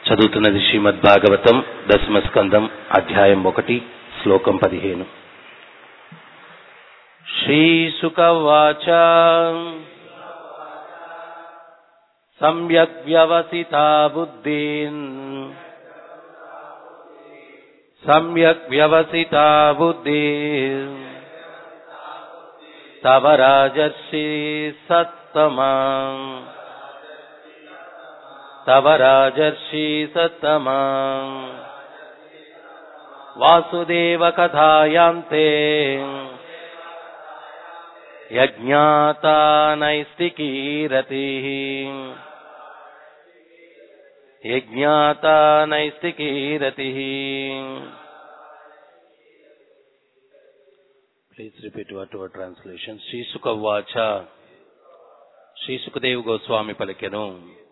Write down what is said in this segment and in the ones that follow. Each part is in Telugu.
చదువుతున్నది శ్రీమద్ భాగవతం దశమ స్కందం అధ్యాయం ఒకటి శ్లోకం పదిహేను శ్రీసుకవాచ సమ్యక్ వ్యవసితా బుద్ధిన్ సమ్యక్ వ్యవసితా బుద్ధి తవ రాజర్షి సత్తమా తవ రాజర్షి సత్తమా వాసుదేవ కథాయాంతే యజ్ఞాతా నైష్టికీరతి యజ్ఞాతా నైష్టికీరతి please repeat what your translation శ్రీసుకవాచ శ్రీసుఖదేవ్ గోస్వామి పలికెను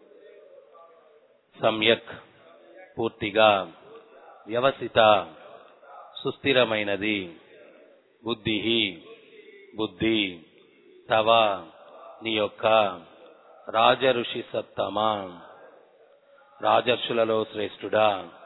సమ్యక్ పూర్తిగా వ్యవసిత సుస్థిరమైనది బుద్ధి బుద్ధి తవ నీ యొక్క రాజఋషి సత్తమా రాజర్షులలో శ్రేష్ఠుడా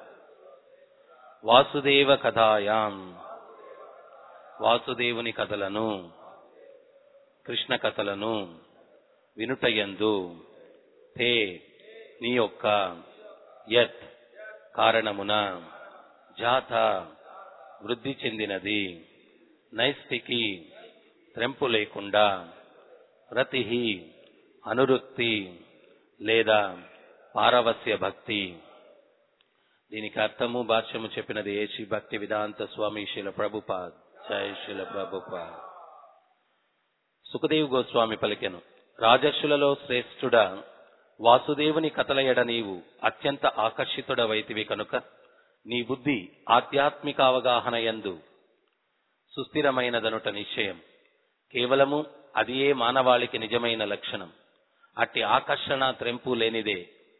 వాసుదేవ కథాయాం వాసుదేవుని కథలను కృష్ణ కథలను వినుటయందు తే నీ యొక్క యత్ కారణమున జాత వృద్ధి చెందినది నైష్టికి త్రెంపు లేకుండా రతి అనురుక్తి లేదా పారవస్య భక్తి దీనికి అర్థము భాష్యము చెప్పినది ఏషి భక్తి విదాంత స్వామి శిల ప్రభుపాద్ జయ శిల ప్రభుపాద్ సుఖదేవ్ గోస్వామి పలికెను రాజర్షులలో శ్రేష్ఠుడా వాసుదేవుని కథలయడ నీవు అత్యంత ఆకర్షితుడవైతివి కనుక నీ బుద్ధి ఆధ్యాత్మిక అవగాహన యందు సుస్థిరమైనదనుట నిశ్చయం కేవలము అదియే మానవాళికి నిజమైన లక్షణం అట్టి ఆకర్షణ త్రెంపు లేనిదే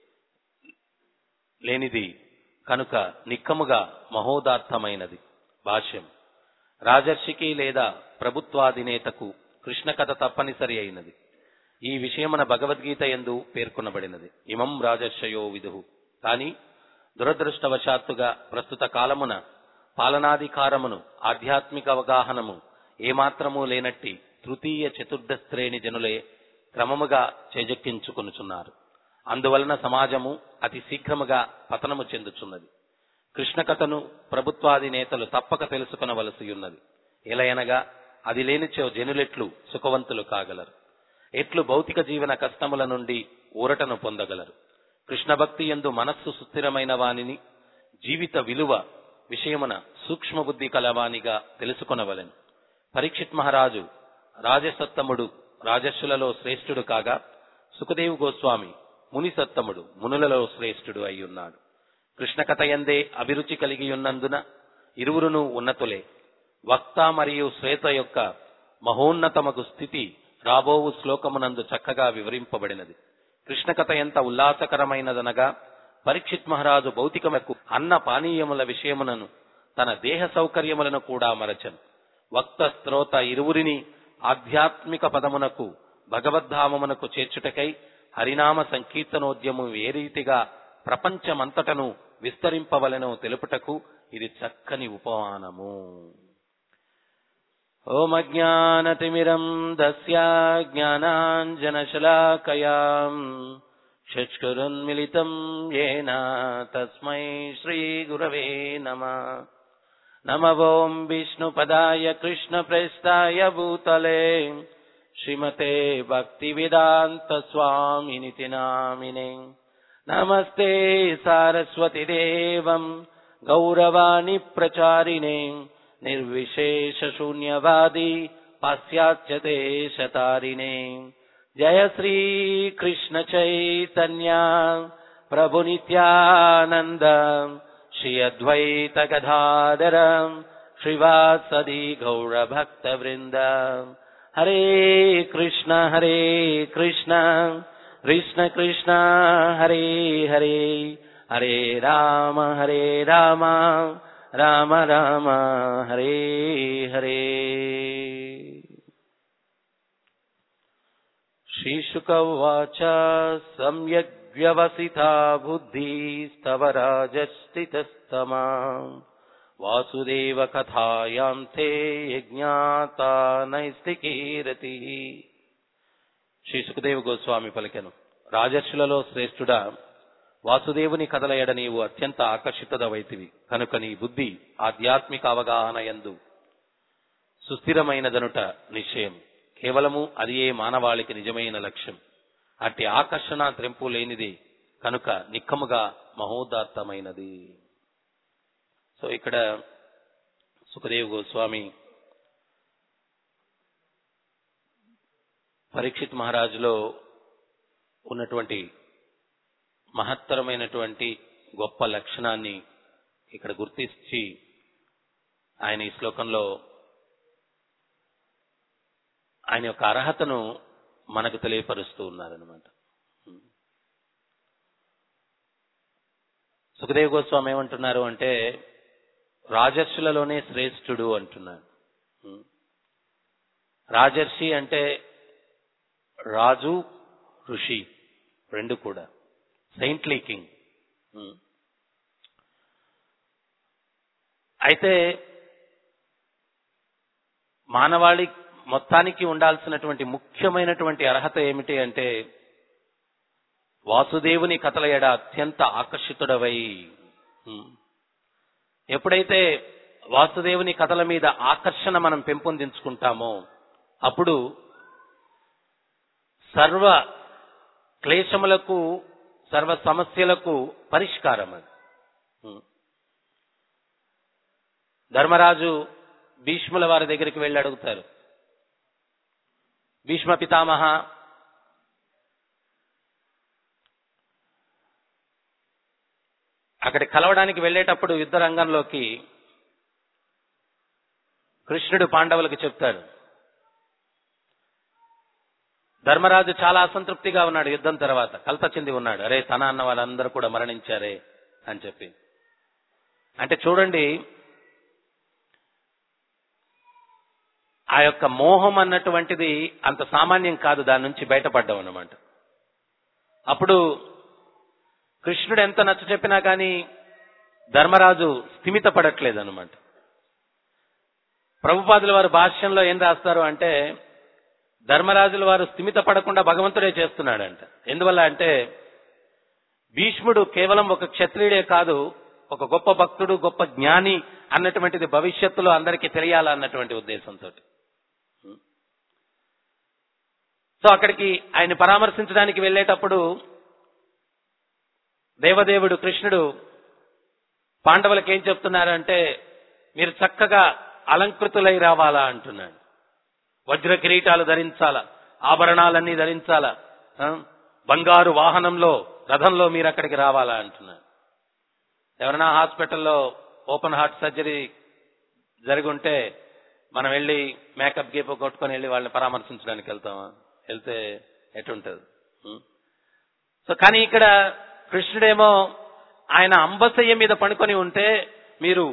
లేనిది కనుక నిక్కముగా మహోదార్థమైనది భాష్యం రాజర్షికి లేదా ప్రభుత్వాధినేతకు కృష్ణ కథ తప్పనిసరి అయినది ఈ విషయమున భగవద్గీత ఎందు పేర్కొనబడినది ఇమం రాజర్షయో విదుహు కాని దురదృష్టవశాత్తుగా ప్రస్తుత కాలమున పాలనాధికారమును ఆధ్యాత్మిక అవగాహనము ఏమాత్రమూ లేనట్టి తృతీయ చతుర్థ శ్రేణి జనులే క్రమముగా చేజెక్కించుకొనుచున్నారు అందువలన సమాజము అతి శీఘ్రముగా పతనము చెందుచున్నది కృష్ణ కథను ప్రభుత్వాధినేతలు తప్పక తెలుసుకొనవలసి ఉన్నది ఎలయనగా అది లేనిచో జనులెట్లు సుఖవంతులు కాగలరు ఎట్లు భౌతిక జీవన కష్టముల నుండి ఊరటను పొందగలరు కృష్ణ భక్తి ఎందు మనస్సు సుస్థిరమైన వానిని జీవిత విలువ విషయమున సూక్ష్మ బుద్ధి కలవానిగా తెలుసుకొనవలెను పరీక్షిత్ మహారాజు రాజసత్తముడు రాజర్షులలో శ్రేష్ఠుడు కాగా సుఖదేవ్ గోస్వామి ముని సత్తముడు మునులలో శ్రేష్ఠుడు అయి ఉన్నాడు కృష్ణ కథయందే అభిరుచి కలిగి ఉన్నందున ఇరువురును ఉన్నతులే వక్త మరియు శ్వేత యొక్క మహోన్నతమగు స్థితి రాబోవు శ్లోకమునందు చక్కగా వివరింపబడినది కృష్ణ కథ ఎంత ఉల్లాసకరమైనదనగా పరీక్షిత్ మహారాజు భౌతికమకు అన్న పానీయముల విషయమునను తన దేహ సౌకర్యములను కూడా మరచను వక్త శ్రోత ఇరువురిని ఆధ్యాత్మిక పదమునకు భగవద్ధామమునకు చేర్చుటకై హరినామ సంకీర్తనోద్యమం ఏ రీతిగా ప్రపంచమంతటను విస్తరింపవలెనో తెలుపుటకు ఇది చక్కని ఉపమానము ఓమజ్ఞానతిమిరం దస్యా జ్ఞానాంజనశలాకయాం షష్కురున్మిలితం ఏన తస్మై శ్రీగురవే నమ నమ ఓం విష్ణుపదాయ కృష్ణప్రేష్టాయ భూతలే శ్రీమతే భక్తివేదాంత స్వామినితి నామినే నమస్తే సారస్వతి దేవం గౌరవాణి ప్రచారిణే నిర్విశేష శూన్యవాది పాశ్చాత్య దేశతారిణే జయ శ్రీ కృష్ణ చైతన్య ప్రభు నిత్యానంద శ్రీ అద్వైత గదాధర శ్రీవాసది గౌర భక్త వృంద హరే కృష్ణ హరే కృష్ణ కృష్ణ కృష్ణ హరే హరే హరే రామ హరే రామ రామ రామ హరే హరే శ్రీశుకవాచ సమ్యగ్ వ్యవసితా బుద్ధిస్తవ రాజస్థితస్తమా వాసుదేవ కథాయాంతే యజ్ఞాత నైస్తికీరతి శ్రీ సుఖదేవ గోస్వామి పలికెను రాజర్షులలో శ్రేష్ఠుడా వాసుదేవుని కథలయడ నీవు అత్యంత ఆకర్షితదవైతివి కనుక నీ బుద్ధి ఆధ్యాత్మిక అవగాహన యందు సుస్థిరమైనదనుట నిశ్చయం కేవలము అది ఏ మానవాళికి నిజమైన లక్ష్యం అట్టి ఆకర్షణ త్రెంపు లేనిది కనుక నిక్కముగా మహోదాత్తమైనది సో ఇక్కడ సుఖదేవ్ గోస్వామి పరీక్షిత్ మహారాజులో ఉన్నటువంటి మహత్తరమైనటువంటి గొప్ప లక్షణాన్ని ఇక్కడ గుర్తించి ఆయన ఈ శ్లోకంలో ఆయన యొక్క అర్హతను మనకు తెలియపరుస్తూ ఉన్నారనమాట సుఖదేవ్ గోస్వామి ఏమంటున్నారు అంటే రాజర్షులలోనే శ్రేష్ఠుడు అంటున్నాడు రాజర్షి అంటే రాజు ఋషి రెండు కూడా సెయింట్లీ కింగ్ అయితే మానవాళి మొత్తానికి ఉండాల్సినటువంటి ముఖ్యమైనటువంటి అర్హత ఏమిటి అంటే వాసుదేవుని కథల ఎడ అత్యంత ఆకర్షితుడవై ఎప్పుడైతే వాసుదేవుని కథల మీద ఆకర్షణ మనం పెంపొందించుకుంటామో అప్పుడు సర్వ క్లేశములకు సర్వ సమస్యలకు పరిష్కారం అది ధర్మరాజు భీష్ముల వారి దగ్గరికి వెళ్ళి అడుగుతారు భీష్మ పితామహ అక్కడికి కలవడానికి వెళ్ళేటప్పుడు యుద్ధ రంగంలోకి కృష్ణుడు పాండవులకు చెప్తాడు ధర్మరాజు చాలా అసంతృప్తిగా ఉన్నాడు యుద్ధం తర్వాత కలత చెంది ఉన్నాడు అరే తన అన్న వాళ్ళందరూ కూడా మరణించారే అని చెప్పి అంటే చూడండి ఆ యొక్క మోహం అన్నటువంటిది అంత సామాన్యం కాదు దాని నుంచి బయటపడ్డాం అన్నమాట అప్పుడు కృష్ణుడు ఎంత నచ్చ చెప్పినా కానీ ధర్మరాజు స్థిమిత పడట్లేదు అనమాట ప్రభుపాదుల వారు భాష్యంలో ఏం రాస్తారు అంటే ధర్మరాజుల వారు స్థిమిత పడకుండా భగవంతుడే చేస్తున్నాడంట ఎందువల్ల అంటే భీష్ముడు కేవలం ఒక క్షత్రియుడే కాదు ఒక గొప్ప భక్తుడు గొప్ప జ్ఞాని అన్నటువంటిది భవిష్యత్తులో అందరికీ తెలియాలన్నటువంటి ఉద్దేశంతో సో అక్కడికి ఆయన పరామర్శించడానికి వెళ్ళేటప్పుడు దేవదేవుడు కృష్ణుడు పాండవులకు ఏం చెప్తున్నారంటే మీరు చక్కగా అలంకృతులై రావాలా అంటున్నాడు వజ్ర కిరీటాలు ధరించాలా ఆభరణాలన్నీ ధరించాలా ఆ? బంగారు వాహనంలో రథంలో మీరు అక్కడికి రావాలా అంటున్నాడు ఎవరైనా హాస్పిటల్లో ఓపెన్ హార్ట్ సర్జరీ జరిగి ఉంటే మనం వెళ్ళి మేకప్ గీప్ కొట్టుకొని వెళ్ళి వాళ్ళని పరామర్శించడానికి వెళ్తామా వెళ్తే ఎటుంటది ఉం? సో కానీ ఇక్కడ కృష్ణుడేమో ఆయన అంబసయ్య మీద పడుకొని ఉంటే మీరు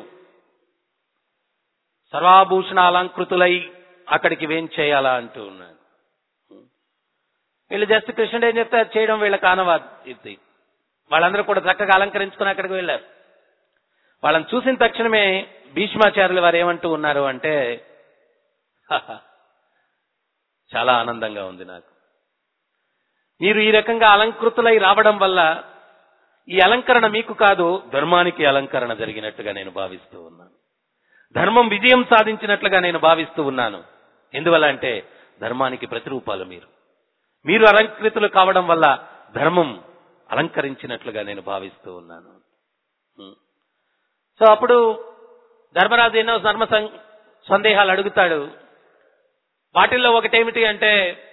సర్వాభూషణ అలంకృతులై అక్కడికి వేం చేయాలా అంటూ ఉన్నాడు వీళ్ళు జస్ట్ కృష్ణుడు ఏం చెప్తే అది చేయడం వీళ్ళ కానవా ఇది వాళ్ళందరూ కూడా చక్కగా అలంకరించుకుని అక్కడికి వెళ్ళారు వాళ్ళని చూసిన తక్షణమే భీష్మాచార్యులు వారు ఏమంటూ ఉన్నారు అంటే "హహ, చాలా ఆనందంగా ఉంది నాకు మీరు ఈ రకంగా అలంకృతులై రావడం వల్ల ఈ అలంకరణ మీకు కాదు ధర్మానికి అలంకరణ జరిగినట్టుగా నేను భావిస్తూ ఉన్నాను ధర్మం విజయం సాధించినట్లుగా నేను భావిస్తూ ఉన్నాను ఎందువల్ల అంటే ధర్మానికి ప్రతిరూపాలు మీరు మీరు అలంకృతులు కావడం వల్ల ధర్మం అలంకరించినట్లుగా నేను భావిస్తూ ఉన్నాను హ్మ్. సో అప్పుడు ధర్మరాజు ఎన్నో ధర్మ సం- సందేహాలు అడుగుతాడు వాటిల్లో ఒకటేమిటి అంటే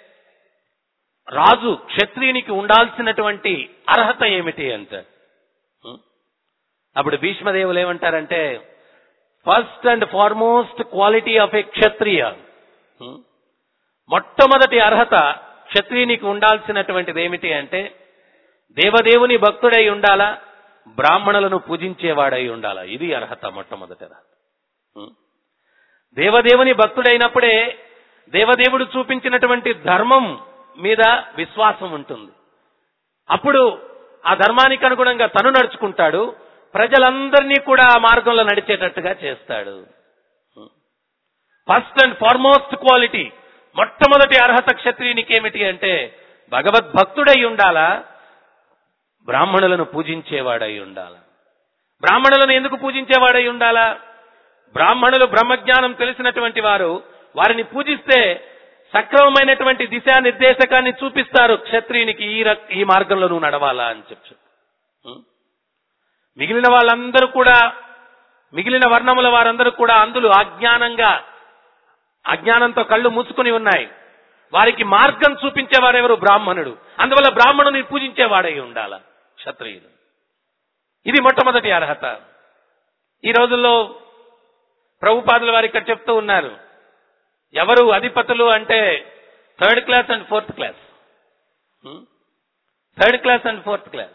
రాజు క్షత్రియునికి ఉండాల్సినటువంటి అర్హత ఏమిటి అంట హ్మ్. అప్పుడు భీష్మదేవులు ఏమంటారంటే first and foremost quality of a Kshatriya hmm. మొట్టమొదటి అర్హత క్షత్రియునికి ఉండాల్సినటువంటిది ఏమిటి అంటే దేవదేవుని భక్తుడై ఉండాలా బ్రాహ్మణులను పూజించేవాడై ఉండాలా ఇది అర్హత మొట్టమొదటి అర్హత హ్మ్. దేవదేవుని భక్తుడైనప్పుడే దేవదేవుడు చూపించినటువంటి ధర్మం మీద విశ్వాసం ఉంటుంది అప్పుడు ఆ ధర్మానికి అనుగుణంగా తను నడుచుకుంటాడు ప్రజలందరినీ కూడా ఆ మార్గంలో నడిచేటట్టుగా చేస్తాడు ఫస్ట్ అండ్ ఫార్మోస్ట్ క్వాలిటీ మొట్టమొదటి అర్హత క్షత్రియునికి ఏమిటి అంటే భగవద్భక్తుడై ఉండాలా బ్రాహ్మణులను పూజించేవాడై ఉండాలా బ్రాహ్మణులను ఎందుకు పూజించేవాడై ఉండాలా బ్రాహ్మణులు బ్రహ్మజ్ఞానం తెలిసినటువంటి వారు వారిని పూజిస్తే సక్రమమైనటువంటి దిశానిర్దేశకాన్ని చూపిస్తారు క్షత్రియునికి ఈ రక్- ఈ మార్గంలో నువ్వు నడవాలా అని చెప్పు ఉం? మిగిలిన వాళ్ళందరూ కూడా మిగిలిన వర్ణముల వారందరూ కూడా అందులు అజ్ఞానంగా అజ్ఞానంతో కళ్ళు మూసుకుని ఉన్నాయి వారికి మార్గం చూపించేవారెవరు బ్రాహ్మణుడు అందువల్ల బ్రాహ్మణుని పూజించేవాడై ఉండాల క్షత్రియుడు ఇది మొట్టమొదటి అర్హత ఈ రోజుల్లో ప్రభుపాదుల వారు ఇక్కడ చెప్తూ ఉన్నారు ఎవరు అధిపతులు అంటే third class and fourth class third class and fourth class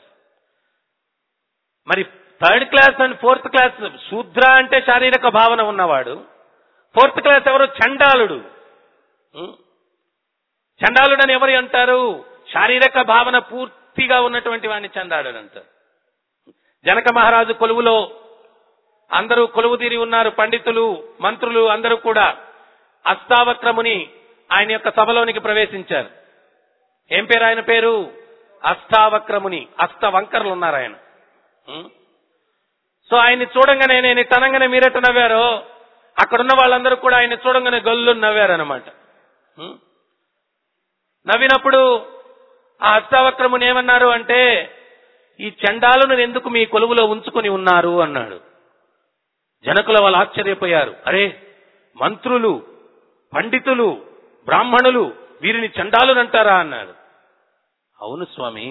మరి third class and fourth class Shudra అంటే శారీరక భావన ఉన్నవాడు ఫోర్త్ క్లాస్ ఎవరు చండాలుడు ఉం? చండాలుడు అని ఎవరు అంటారు శారీరక భావన పూర్తిగా ఉన్నటువంటి వాడిని చండాలుడు అంటారు జనక మహారాజు కొలువులో అందరూ కొలువు తీరి ఉన్నారు పండితులు మంత్రులు అందరూ కూడా అష్టావక్రముని ఆయన యొక్క సభలోనికి ప్రవేశించారు ఏం పేరు ఆయన పేరు అష్టావక్రముని అష్టవంకర్లు ఉన్నారు ఆయన ఉం? సో ఆయన్ని చూడంగానే నేను తనంగానే మీరెట్ట నవ్వారో అక్కడున్న వాళ్ళందరూ కూడా ఆయన చూడంగానే గల్లు నవ్వారనమాట ఉం? నవ్వినప్పుడు ఆ అష్టావక్రముని ఏమన్నారు అంటే ఈ చండాలను ఎందుకు మీ కొలువులో ఉంచుకొని ఉన్నారు అన్నాడు జనకుల వాళ్ళు ఆశ్చర్యపోయారు అరే మంత్రులు పండితులు బ్రాహ్మణులు వీరిని చండాలునంటారా అన్నాడు అవును స్వామి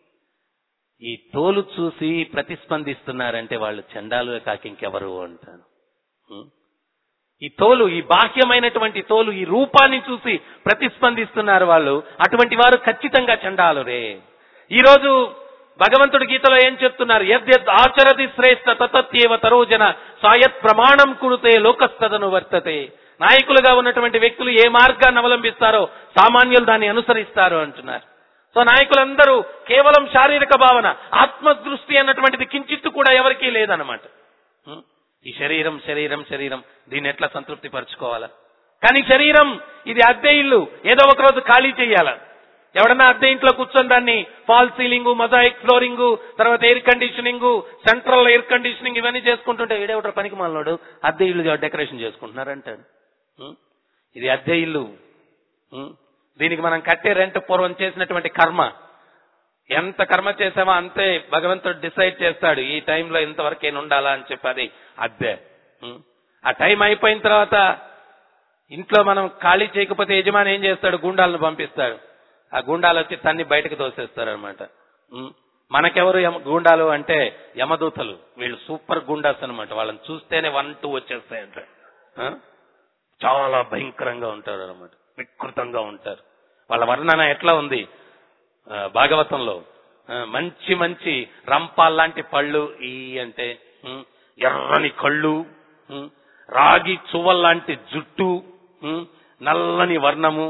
ఈ తోలు చూసి ప్రతిస్పందిస్తున్నారంటే వాళ్ళు చండాలు కాక ఇంకెవరు అంటాను ఉం? ఈ తోలు ఈ బాహ్యమైనటువంటి తోలు ఈ రూపాన్ని చూసి ప్రతిస్పందిస్తున్నారు వాళ్ళు అటువంటి వారు ఖచ్చితంగా చండాలు రే ఈ రోజు భగవంతుడి గీతలో ఏం చెప్తున్నారు యద్యద్ ఆచరతి శ్రేష్ఠ తతత్యేవ తరోజన సాయత్ ప్రమాణం కురుతే లోకస్తదను వర్తతే నాయకులుగా ఉన్నటువంటి వ్యక్తులు ఏ మార్గాన్ని అవలంబిస్తారో సామాన్యులు దాన్ని అనుసరిస్తారు అంటున్నారు సో నాయకులందరూ కేవలం శారీరక భావన ఆత్మదృష్టి అన్నటువంటిది కించిత్తు కూడా ఎవరికీ లేదన్నమాట ఉం? ఈ శరీరం శరీరం శరీరం దీన్ని ఎట్లా సంతృప్తి పరచుకోవాలా కానీ శరీరం ఇది అద్దె ఇల్లు ఏదో ఒక రోజు ఖాళీ చేయాల ఎవడన్నా అద్దె ఇంట్లో కూర్చొని దాన్ని ఫాల్ సీలింగ్ మొజాయిక్ ఫ్లోరింగ్ తర్వాత air conditioning central air conditioning ఇవన్నీ చేసుకుంటుంటే వీడేవిడ పనికి మాలనోడు అద్దె ఇల్లు డెకరేషన్ చేసుకుంటున్నారంటాడు ఉం? ఇది అద్దె ఇల్లు ఉం? దీనికి మనం కట్టే రెంట్ పూర్వం చేసినటువంటి కర్మ ఎంత కర్మ చేసామో అంతే భగవంతుడు డిసైడ్ చేస్తాడు ఈ టైంలో ఇంతవరకు ఏం ఉండాలా అని చెప్పి అది అద్దె ఉం? ఆ టైం అయిపోయిన తర్వాత ఇంట్లో మనం ఖాళీ చేయకపోతే యజమాని ఏం చేస్తాడు గుండాలను పంపిస్తాడు ఆ గుండాలు వచ్చి తన్ని బయటకు తోసేస్తారు అనమాట మనకెవరు యమ- గుండాలు అంటే యమదూతలు వీళ్ళు సూపర్ గుండాస్ అనమాట వాళ్ళని చూస్తేనే వన్ టూ వచ్చేస్తాయంట ఆ? చాలా భయంకరంగా ఉంటారు అనమాట వికృతంగా ఉంటారు వాళ్ళ వర్ణన ఎట్లా ఉంది ఆ, భాగవతంలో ఆ, మంచి మంచి రంపాల్లాంటి పళ్ళు ఈ అంటే ఉం, ఎర్రని కళ్ళు ఉం, రాగి చువ్వల్లాంటి జుట్టు ఉం, నల్లని వర్ణము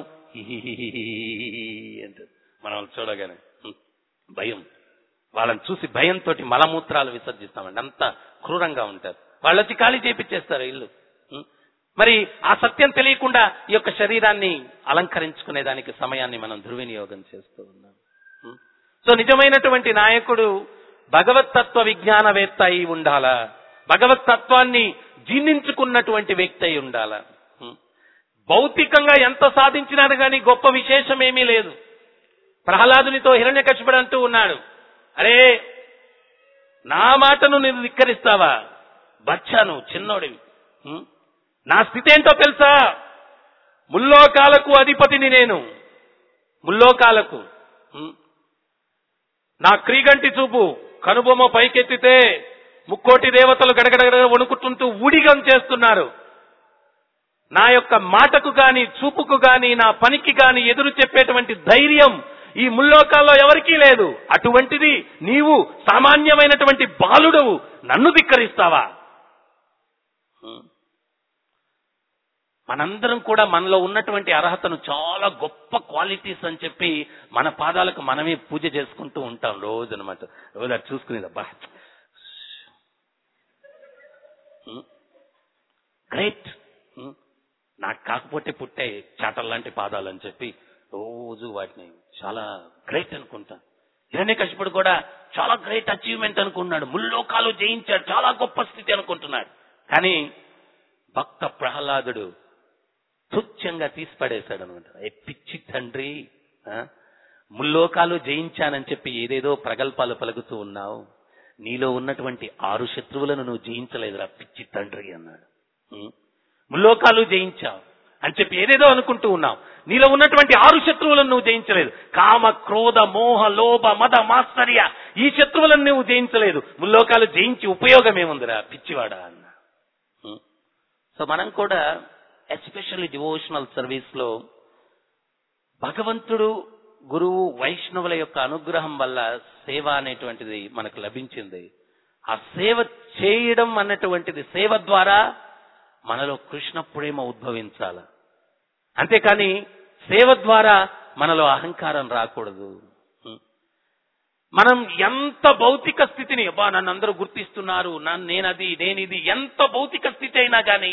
అంటే మనం చూడగానే ఉం, భయం వాళ్ళని చూసి భయంతో మలమూత్రాలు విసర్జిస్తామండి అంత క్రూరంగా ఉంటారు వాళ్ళు వచ్చి ఖాళీ చేపించేస్తారు ఇల్లు ఉం. మరి ఆ సత్యం తెలియకుండా ఈ యొక్క శరీరాన్ని అలంకరించుకునే దానికి సమయాన్ని మనం దుర్వినియోగం చేస్తూ ఉన్నాం ఉం. సో నిజమైనటువంటి నాయకుడు భగవత్ తత్వ విజ్ఞానవేత్త అయి ఉండాలా భగవత్ తత్వాన్ని జీర్ణించుకున్నటువంటి వ్యక్తి అయి ఉండాలా ఉం. భౌతికంగా ఎంత సాధించినారు కానీ గొప్ప విశేషం ఏమీ లేదు ప్రహ్లాదునితో హిరణ్యకశిపుడు అంటూ ఉన్నాడు అరే నా మాటను నేను ధిక్కరిస్తావా బచ్చాను చిన్నోడివి ఉం? నా స్థితి ఏంటో తెలుసా ముల్లోకాలకు అధిపతిని నేను ముల్లోకాలకు ఉం? నా క్రీగంటి చూపు కనుబొమ్మ పైకెత్తితే ముక్కోటి దేవతలు గడగడగడ వణుకుతుంటూ ఊడిగం చేస్తున్నారు నా యొక్క మాటకు గాని చూపుకు గాని నా పనికి గాని ఎదురు చెప్పేటువంటి ధైర్యం ఈ ముల్లోకాల్లో ఎవరికీ లేదు అటువంటిది నీవు సామాన్యమైనటువంటి బాలుడవు నన్ను ధిక్కరిస్తావా మనందరం కూడా మనలో ఉన్నటువంటి అర్హతను చాలా గొప్ప క్వాలిటీస్ అని చెప్పి మన పాదాలకు మనమే పూజ చేసుకుంటూ ఉంటాం రోజు అనమాట రోజు అది చూసుకునేది అబ్బా గ్రేట్ నాకు కాకపోతే పుట్టే చాటల్ లాంటి పాదాలు అని చెప్పి రోజు వాటిని చాలా గ్రేట్ అనుకుంటాను హిరణ్య కశిపుడు కూడా చాలా గ్రేట్ అచీవ్మెంట్ అనుకున్నాడు ముల్లోకాలు జయించాడు చాలా గొప్ప స్థితి అనుకుంటున్నాడు కానీ భక్త ప్రహ్లాదుడు తుచ్చంగా తీసి పడేశాడు అనమాట ఏ పిచ్చి తండ్రి ఆ? ముల్లోకాలు జయించానని చెప్పి ఏదేదో ప్రగల్భాలు పలుకుతూ ఉన్నావు నీలో ఉన్నటువంటి ఆరు శత్రువులను నువ్వు జయించలేదురా పిచ్చి తండ్రి అన్నాడు ఉం? ముల్లోకాలు జయించావు అని చెప్పి ఏదేదో అనుకుంటూ ఉన్నావు నీలో ఉన్నటువంటి ఆరు శత్రువులను నువ్వు జయించలేదు కామ క్రోధ మోహ లోభ మద మాత్సర్య ఈ శత్రువులను నువ్వు జయించలేదు ముల్లోకాలు జయించి ఉపయోగం ఏముందిరా పిచ్చివాడా అన్న ఉం? సో మనం కూడా ఎస్పెషల్లీ డివోషనల్ సర్వీస్ లో భగవంతుడు గురువు వైష్ణవుల యొక్క అనుగ్రహం వల్ల సేవ అనేటువంటిది మనకు లభించింది ఆ సేవ చేయడం అన్నటువంటిది సేవ ద్వారా మనలో కృష్ణ ప్రేమ ఉద్భవించాల అంతేకాని సేవ ద్వారా మనలో అహంకారం రాకూడదు ఉం. మనం ఎంత భౌతిక స్థితిని అబ్బా నన్ను అందరూ గుర్తిస్తున్నారు నన్ను నేనది నేనిది ఎంత భౌతిక స్థితి అయినా కానీ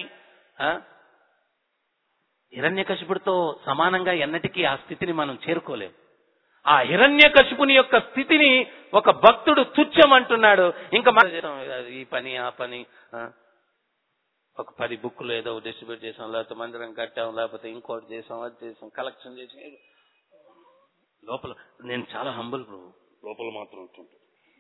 హిరణ్యకశిపుడితో సమానంగా ఎన్నటికీ ఆ స్థితిని మనం చేరుకోలేం ఆ హిరణ్యకశిపుని యొక్క స్థితిని ఒక భక్తుడు తుచ్చం అంటున్నాడు ఇంకా మన ఈ పని ఆ పని ఆ, ఒక పది బుక్కులు ఏదో డిస్ట్రిబ్యూట్ చేసాం లేకపోతే మందిరం కట్టాం లేకపోతే ఇంకోటి చేసాం అది చేసాం కలెక్షన్ చేసాం ఏదో. లోపల నేను చాలా హంబుల్ ప్రభు లోపల మాత్రం ఉంటుంటాను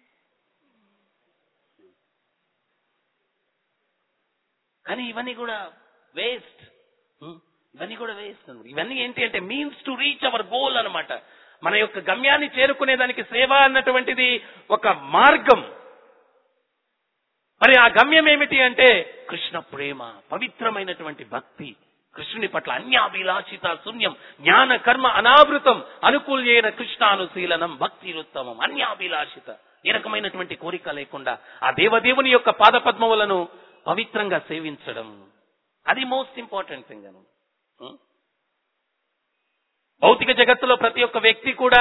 కానీ ఇవన్నీ కూడా వేస్ట్ ఇవన్నీ కూడా వేస్ట్ ఇవన్నీ ఏంటి అంటే means to reach our goal అన్నమాట మన యొక్క గమ్యాన్ని చేరుకునే దానికి సేవ అన్నటువంటిది ఒక మార్గం మరి ఆ గమ్యం ఏమిటి అంటే కృష్ణ ప్రేమ పవిత్రమైనటువంటి భక్తి కృష్ణుని పట్ల అన్యాభిలాషిత శూన్యం జ్ఞాన కర్మ అనావృతం అనుకూల్యైన కృష్ణానుశీలనం భక్తిరుత్తమం అన్యాభిలాషిత ఏ రకమైనటువంటి కోరిక లేకుండా ఆ దేవదేవుని యొక్క పాదపద్మములను పవిత్రంగా సేవించడం అది మోస్ట్ ఇంపార్టెంట్ థింగ్ అను ఉం? భౌతిక జగత్తులో ప్రతి ఒక్క వ్యక్తి కూడా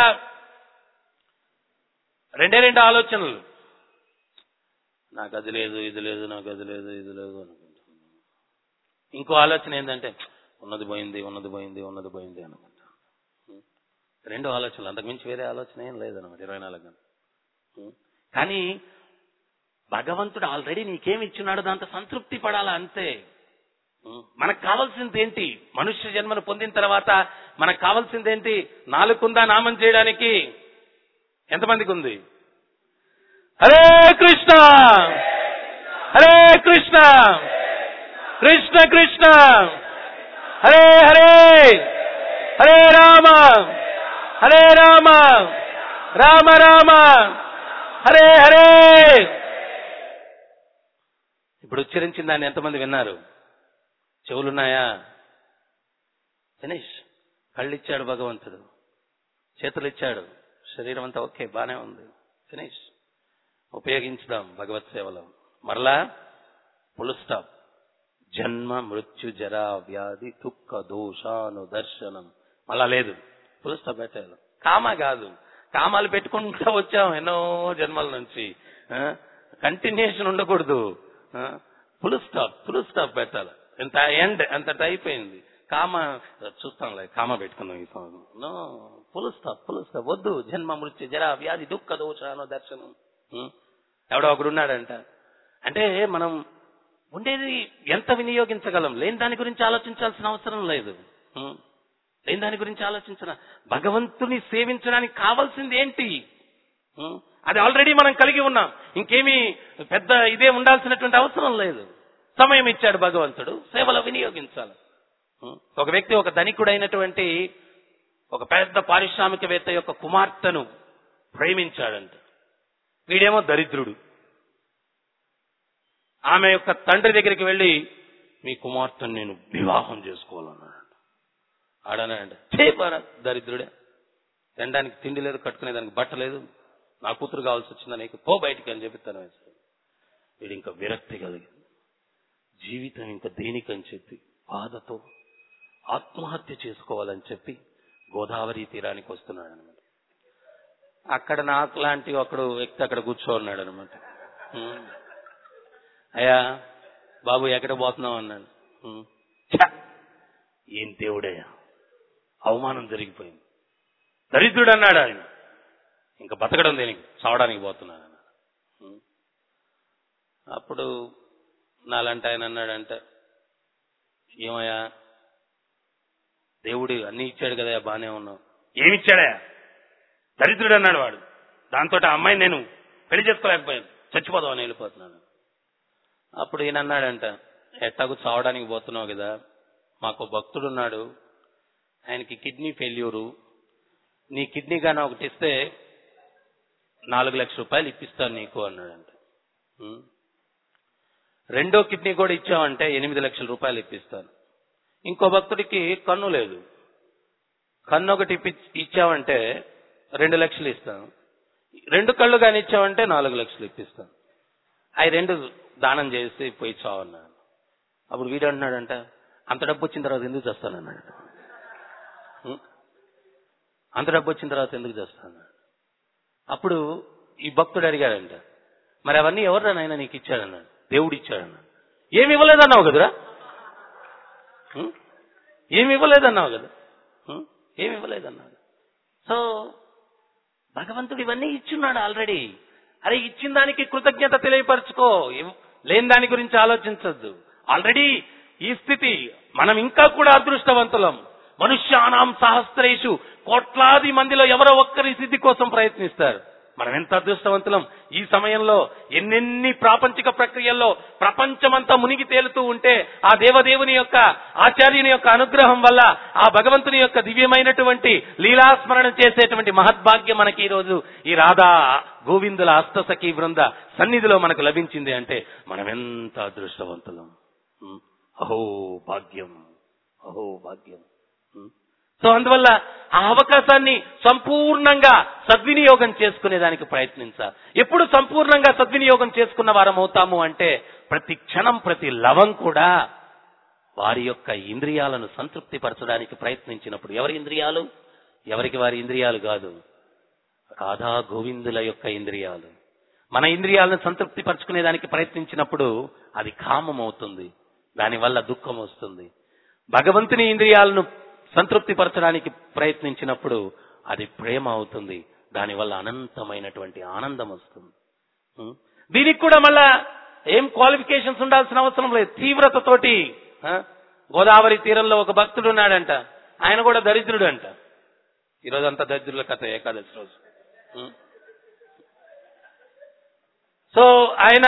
రెండే రెండు ఆలోచనలు నాకు అది లేదు ఇది లేదు నాకు అది లేదు ఇది లేదు అనుకుంటాను ఇంకో ఆలోచన ఏంటంటే ఉన్నది పోయింది ఉన్నది పోయింది ఉన్నది పోయింది అనుకుంటా ఉం? రెండు ఆలోచనలు అంతకుమించి వేరే ఆలోచన ఏం లేదన్నమాట ఇరవై నాలుగు గంటలు ఉం? కానీ భగవంతుడు ఆల్రెడీ నీకేమి ఇచ్చున్నాడు దాంతో సంతృప్తి పడాలా అంతే ఉం? మనకు కావాల్సింది ఏంటి మనుష్య జన్మను పొందిన తర్వాత మనకు కావాల్సింది ఏంటి నాలుగుందా నామం చేయడానికి ఎంతమందికి ఉంది హరే కృష్ణ హరే కృష్ణ కృష్ణ కృష్ణ హరే హరే హరే రామ హరే రామ రామ రామ హరే హరే ఇప్పుడు ఉచ్చరించిన దాన్ని ఎంతమంది విన్నారు చెవులున్నాయా ఫినిష్ కళ్ళు ఇచ్చాడు భగవంతుడు చేతులు ఇచ్చాడు శరీరం అంతా ఓకే బానే ఉంది ఫినిష్ ఉపయోగించుదాం భగవత్ సేవలో మరలా ఫుల్ స్టాప్ జన్మ మృత్యు జరా వ్యాధి దుఃఖ దోషాను దర్శనం మళ్ళా లేదు ఫుల్ స్టాప్ పెట్టాలి కామ కాదు కామాలు పెట్టుకుంటూ వచ్చాం ఎన్నో జన్మల నుంచి కంటిన్యూషన్ ఉండకూడదు ఫుల్ స్టాప్ ఫుల్ స్టాప్ పెట్టాలి ఎంత ఎండ్ అంతట అయిపోయింది కామ చూస్తాంలే కామ పెట్టుకుందాం ఈ సంవత్సరం no full stop full stop వద్దు జన్మ మృత్యు జరా వ్యాధి దుఃఖ దోషాను దర్శనం ఉం? ఎవడో ఒకడు ఉన్నాడంట అంటే మనం ఉండేది ఎంత వినియోగించగలం లేని దాని గురించి ఆలోచించాల్సిన అవసరం లేదు ఉం? లేని దాని గురించి ఆలోచించిన భగవంతుని సేవించడానికి కావాల్సింది ఏంటి ఉం? అది ఆల్రెడీ మనం కలిగి ఉన్నాం ఇంకేమీ పెద్ద ఇదే ఉండాల్సినటువంటి అవసరం లేదు సమయం ఇచ్చాడు భగవంతుడు సేవలో వినియోగించాలి ఉం? ఒక వ్యక్తి ఒక ధనికుడైనటువంటి ఒక పెద్ద పారిశ్రామికవేత్త యొక్క కుమార్తెను ప్రేమించాడంట వీడేమో దరిద్రుడు ఆమె యొక్క తండ్రి దగ్గరికి వెళ్ళి మీ కుమార్తెను నేను వివాహం చేసుకోవాలన్నాడు ఆడనండి చేపారా దరిద్రుడే తినడానికి తిండి లేదు కట్టుకునేదానికి బట్ట లేదు నా కూతురు కావాల్సి వచ్చిందా నీకు పో బయటికి అని చెప్పి తన వేశాడు వీడు ఇంకా విరక్తి కలిగింది జీవితం ఇంకా దేనికని చెప్పి బాధతో ఆత్మహత్య చేసుకోవాలని చెప్పి గోదావరి తీరానికి వస్తున్నాడు అనమాట అక్కడ నాకు లాంటి ఒకడు వ్యక్తి అక్కడ కూర్చో ఉన్నాడు అనమాట అయ్యా బాబు ఎక్కడ పోతున్నావు అన్నాడు "ఉమ్." ఛ! ఏం దేవుడయ్యా అవమానం జరిగిపోయింది దరిద్రుడు అన్నాడు ఆయన ఇంకా బతకడం దేనికి చావడానికి పోతున్నాను అన్నాడు ఉమ్. అప్పుడు నాలంటే ఆయన అన్నాడంట ఏమయ్యా దేవుడు అన్ని ఇచ్చాడు కదా బానే ఉన్నావు ఏమిచ్చాడా దరిద్రుడు అన్నాడు వాడు దాంతో ఆ అమ్మాయిని నేను పెళ్లి చేసుకోలేకపోయాను చచ్చిపోదామని వెళ్ళిపోతున్నాను అప్పుడు ఈయన అన్నాడంట ఎట్టాకు చావడానికి పోతున్నావు కదా మాకు భక్తుడు ఉన్నాడు ఆయనకి కిడ్నీ ఫెయిల్యూరు నీ కిడ్నీ గాని ఒకటి ఇస్తే నాలుగు లక్షల రూపాయలు ఇప్పిస్తాను నీకు అన్నాడంట ఉం. రెండో కిడ్నీ కూడా ఇచ్చావంటే ఎనిమిది లక్షల రూపాయలు ఇప్పిస్తాను ఇంకో భక్తుడికి కన్ను లేదు కన్ను ఒకటి ఇప్పి ఇచ్చావంటే రెండు లక్షలు ఇస్తాను రెండు కళ్ళు కానీ ఇచ్చావంటే నాలుగు లక్షలు ఇప్పిస్తాను అవి రెండు దానం చేసి పోయి చావన్నాడు అప్పుడు వీడు అంటున్నాడంట అంత డబ్బు వచ్చిన తర్వాత ఎందుకు చేస్తానన్నాడు ఉం? అంత డబ్బు వచ్చిన తర్వాత ఎందుకు చేస్తాను అప్పుడు ఈ భక్తుడు అడిగాడంట మరి అవన్నీ ఎవరు నాయన నీకు ఇచ్చాడన్నాడు దేవుడు ఇచ్చాడన్నాడు ఏమి ఇవ్వలేదన్నావు కదరా ఉం? ఏమి ఇవ్వలేదన్నావు కదా ఉం? ఏమి ఇవ్వలేదన్నావు సో భగవంతుడు ఇవన్నీ ఇచ్చున్నాడు ఆల్రెడీ అరే ఇచ్చిన దానికి కృతజ్ఞత తెలియపరచుకో ఇవ్- లేని దాని గురించి ఆలోచించొద్దు ఆల్రెడీ ఈ స్థితి మనం ఇంకా కూడా అదృష్టవంతులం మనుష్యానాం సహస్రేషు కోట్లాది మందిలో ఎవరో ఒక్కరి సిద్ధి కోసం ప్రయత్నిస్తారు మనం ఎంత అదృష్టవంతులం ఈ సమయంలో ఎన్నెన్ని ప్రాపంచిక ప్రక్రియల్లో ప్రపంచమంతా మునిగి తేలుతూ ఉంటే ఆ దేవదేవుని యొక్క ఆచార్యుని యొక్క అనుగ్రహం వల్ల ఆ భగవంతుని యొక్క దివ్యమైనటువంటి లీలాస్మరణ చేసేటువంటి మహద్భాగ్యం మనకి ఈ రోజు ఈ రాధా గోవిందుల అష్టసఖి బృంద సన్నిధిలో మనకు లభించింది అంటే మనం ఎంత అదృష్టవంతులం ఉం? అహో భాగ్యం అహో భాగ్యం ఉం? సో అందువల్ల ఆ అవకాశాన్ని సంపూర్ణంగా సద్వినియోగం చేసుకునే దానికి ప్రయత్నించాలి ఎప్పుడు సంపూర్ణంగా సద్వినియోగం చేసుకున్న వారం అవుతాము అంటే ప్రతి క్షణం ప్రతి లవం కూడా వారి యొక్క ఇంద్రియాలను సంతృప్తి పరచడానికి ప్రయత్నించినప్పుడు ఎవరి ఇంద్రియాలు ఎవరికి వారి ఇంద్రియాలు కాదు రాధా గోవిందుల యొక్క ఇంద్రియాలు మన ఇంద్రియాలను సంతృప్తి పరచుకునే దానికి ప్రయత్నించినప్పుడు అది కామం అవుతుంది దానివల్ల దుఃఖం వస్తుంది భగవంతుని ఇంద్రియాలను సంతృప్తి పరచడానికి ప్రయత్నించినప్పుడు అది ప్రేమ అవుతుంది దానివల్ల అనంతమైనటువంటి ఆనందం వస్తుంది ఉం? దీనికి కూడా మళ్ళా ఏం క్వాలిఫికేషన్స్ ఉండాల్సిన అవసరం లేదు తీవ్రతతోటి ఆ? గోదావరి తీరంలో ఒక భక్తుడు ఉన్నాడంట ఆయన కూడా దరిద్రుడు అంట ఈరోజు అంతా దరిద్రుల కథ ఏకాదశి రోజు ఉం? సో ఆయన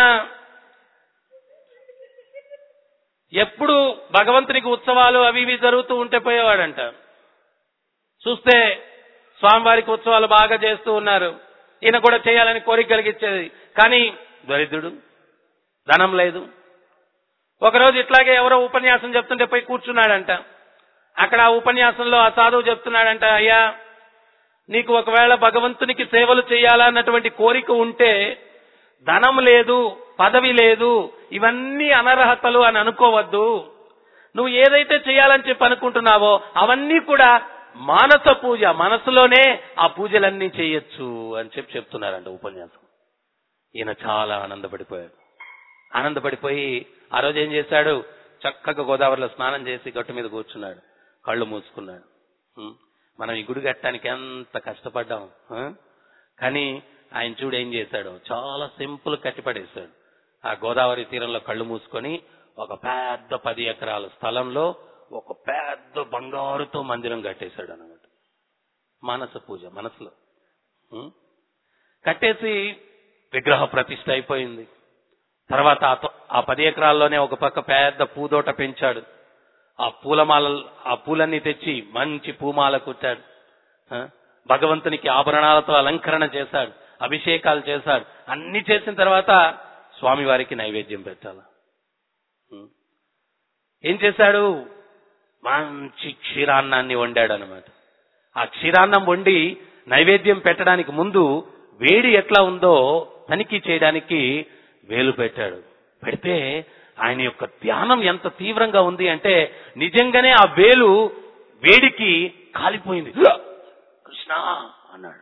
ఎప్పుడు భగవంతునికి ఉత్సవాలు అవి ఇవి జరుగుతూ ఉంటే పోయేవాడంట చూస్తే స్వామివారికి ఉత్సవాలు బాగా చేస్తూ ఉన్నారు ఈయన కూడా చేయాలని కోరిక కలిగించేది కానీ దరిద్రుడు ధనం లేదు ఒకరోజు ఇట్లాగే ఎవరో ఉపన్యాసం చెప్తుంటే పోయి కూర్చున్నాడంట అక్కడ ఆ ఉపన్యాసంలో ఆ సాధువు చెప్తున్నాడంట అయ్యా నీకు ఒకవేళ భగవంతునికి సేవలు చేయాలన్నటువంటి కోరిక ఉంటే ధనం లేదు పదవి లేదు ఇవన్నీ అనర్హతలు అని అనుకోవద్దు నువ్వు ఏదైతే చేయాలని చెప్పి అనుకుంటున్నావో అవన్నీ కూడా మానస పూజ మనసులోనే ఆ పూజలన్నీ చేయొచ్చు అని చెప్పి చెప్తున్నారంట ఉపన్యాసం ఈయన చాలా ఆనందపడిపోయాడు ఆనందపడిపోయి ఆ రోజు ఏం చేశాడు చక్కగా గోదావరిలో స్నానం చేసి గట్టు మీద కూర్చున్నాడు కళ్ళు మూసుకున్నాడు ఉం. మనం ఈ గుడి కట్టడానికి ఎంత కష్టపడ్డాం ఆ? కానీ ఆయన చూడు ఏం చేశాడు చాలా సింపుల్ కట్టిపడేశాడు ఆ గోదావరి తీరంలో కళ్ళు మూసుకొని ఒక పెద్ద పది ఎకరాల స్థలంలో ఒక పెద్ద బంగారుతో మందిరం కట్టేశాడు అన్నమాట మానస పూజ మనసులో ఉం? కట్టేసి విగ్రహ ప్రతిష్ఠ అయిపోయింది తర్వాత ఆ తో- ఆ పది ఎకరాల్లోనే ఒక పక్క పెద్ద పూదోట పెంచాడు ఆ పూలమాల ఆ పూలన్నీ తెచ్చి మంచి పూమాల కుట్టాడు ఆ? భగవంతునికి ఆభరణాలతో అలంకరణ చేశాడు అభిషేకాలు చేశాడు అన్ని చేసిన తర్వాత స్వామివారికి నైవేద్యం పెట్టాల ఉం. ఏం చేశాడు మంచి క్షీరాన్నాన్ని వండాడు అనమాట ఆ క్షీరాన్నం వండి నైవేద్యం పెట్టడానికి ముందు వేడి ఎట్లా ఉందో తనిఖీ చేయడానికి వేలు పెట్టాడు పెడితే ఆయన యొక్క ధ్యానం ఎంత తీవ్రంగా ఉంది అంటే నిజంగానే ఆ వేలు వేడికి కాలిపోయింది కృష్ణ అన్నాడు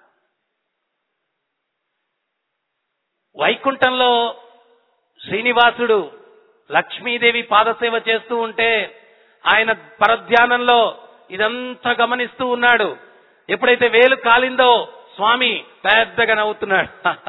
వైకుంఠంలో శ్రీనివాసుడు లక్ష్మీదేవి పాదసేవ చేస్తూ ఉంటే ఆయన పరధ్యానంలో ఇదంతా గమనిస్తూ ఉన్నాడు ఎప్పుడైతే వేలు కాలిందో స్వామి పెద్దగా నవ్వుతున్నాడు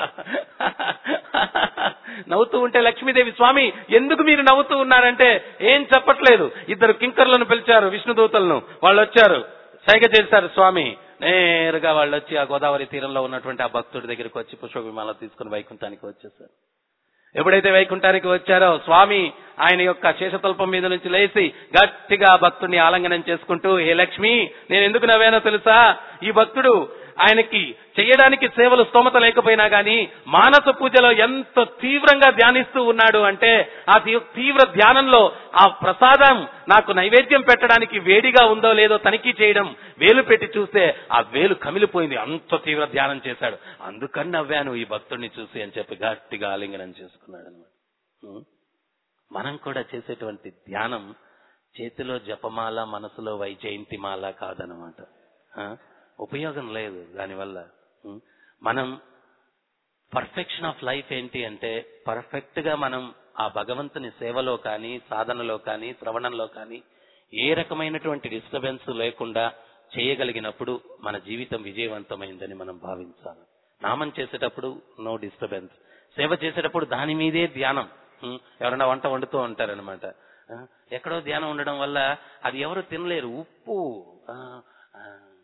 నవ్వుతూ ఉంటే లక్ష్మీదేవి స్వామి ఎందుకు మీరు నవ్వుతూ ఉన్నారంటే ఏం చెప్పట్లేదు ఇద్దరు కింకర్లను పిలిచారు విష్ణుదూతలను వాళ్ళు వచ్చారు సైగ చేశారు స్వామి నేరుగా వాళ్ళు వచ్చి ఆ గోదావరి తీరంలో ఉన్నటువంటి ఆ భక్తుడి దగ్గరికి వచ్చి పుష్ప విమానం తీసుకుని వైకుంఠానికి వచ్చేసారు ఎప్పుడైతే వైకుంఠానికి వచ్చారో స్వామి ఆయన యొక్క శేషతల్పం మీద నుంచి లేచి గట్టిగా ఆ భక్తుడిని ఆలంగనం చేసుకుంటూ హే లక్ష్మి నేను ఎందుకు నవ్వానో తెలుసా ఈ భక్తుడు ఆయనకి చేయడానికి సేవలు స్తోమత లేకపోయినా గాని మానస పూజలో ఎంత తీవ్రంగా ధ్యానిస్తూ ఉన్నాడు అంటే ఆ తీ- తీవ్ర ధ్యానంలో ఆ ప్రసాదం నాకు నైవేద్యం పెట్టడానికి వేడిగా ఉందో లేదో తనిఖీ చేయడం వేలు పెట్టి చూస్తే ఆ వేలు కమిలిపోయింది అంత తీవ్ర ధ్యానం చేశాడు అందుకని నవ్వాను ఈ భక్తుడిని చూసి అని చెప్పి గట్టిగా ఆలింగనం చేసుకున్నాడు అనమాట మనం కూడా చేసేటువంటి ధ్యానం చేతిలో జపమాల మనసులో వైజయంతిమాల కాదనమాట ఆ? ఉపయోగం లేదు దానివల్ల ఉం? మనం పర్ఫెక్షన్ ఆఫ్ లైఫ్ ఏంటి అంటే పర్ఫెక్ట్ గా మనం ఆ భగవంతుని సేవలో కానీ సాధనలో కానీ శ్రవణంలో కానీ ఏ రకమైనటువంటి డిస్టర్బెన్స్ లేకుండా చేయగలిగినప్పుడు మన జీవితం విజయవంతమైందని మనం భావించాలి నామం చేసేటప్పుడు నో డిస్టర్బెన్స్ సేవ చేసేటప్పుడు దాని మీదే ధ్యానం ఉం, ఎవరైనా వంట వండుతూ ఉంటారనమాట ఎక్కడో ధ్యానం ఉండడం వల్ల అది ఎవరు తినలేరు ఉప్పు ఆ, ఆ,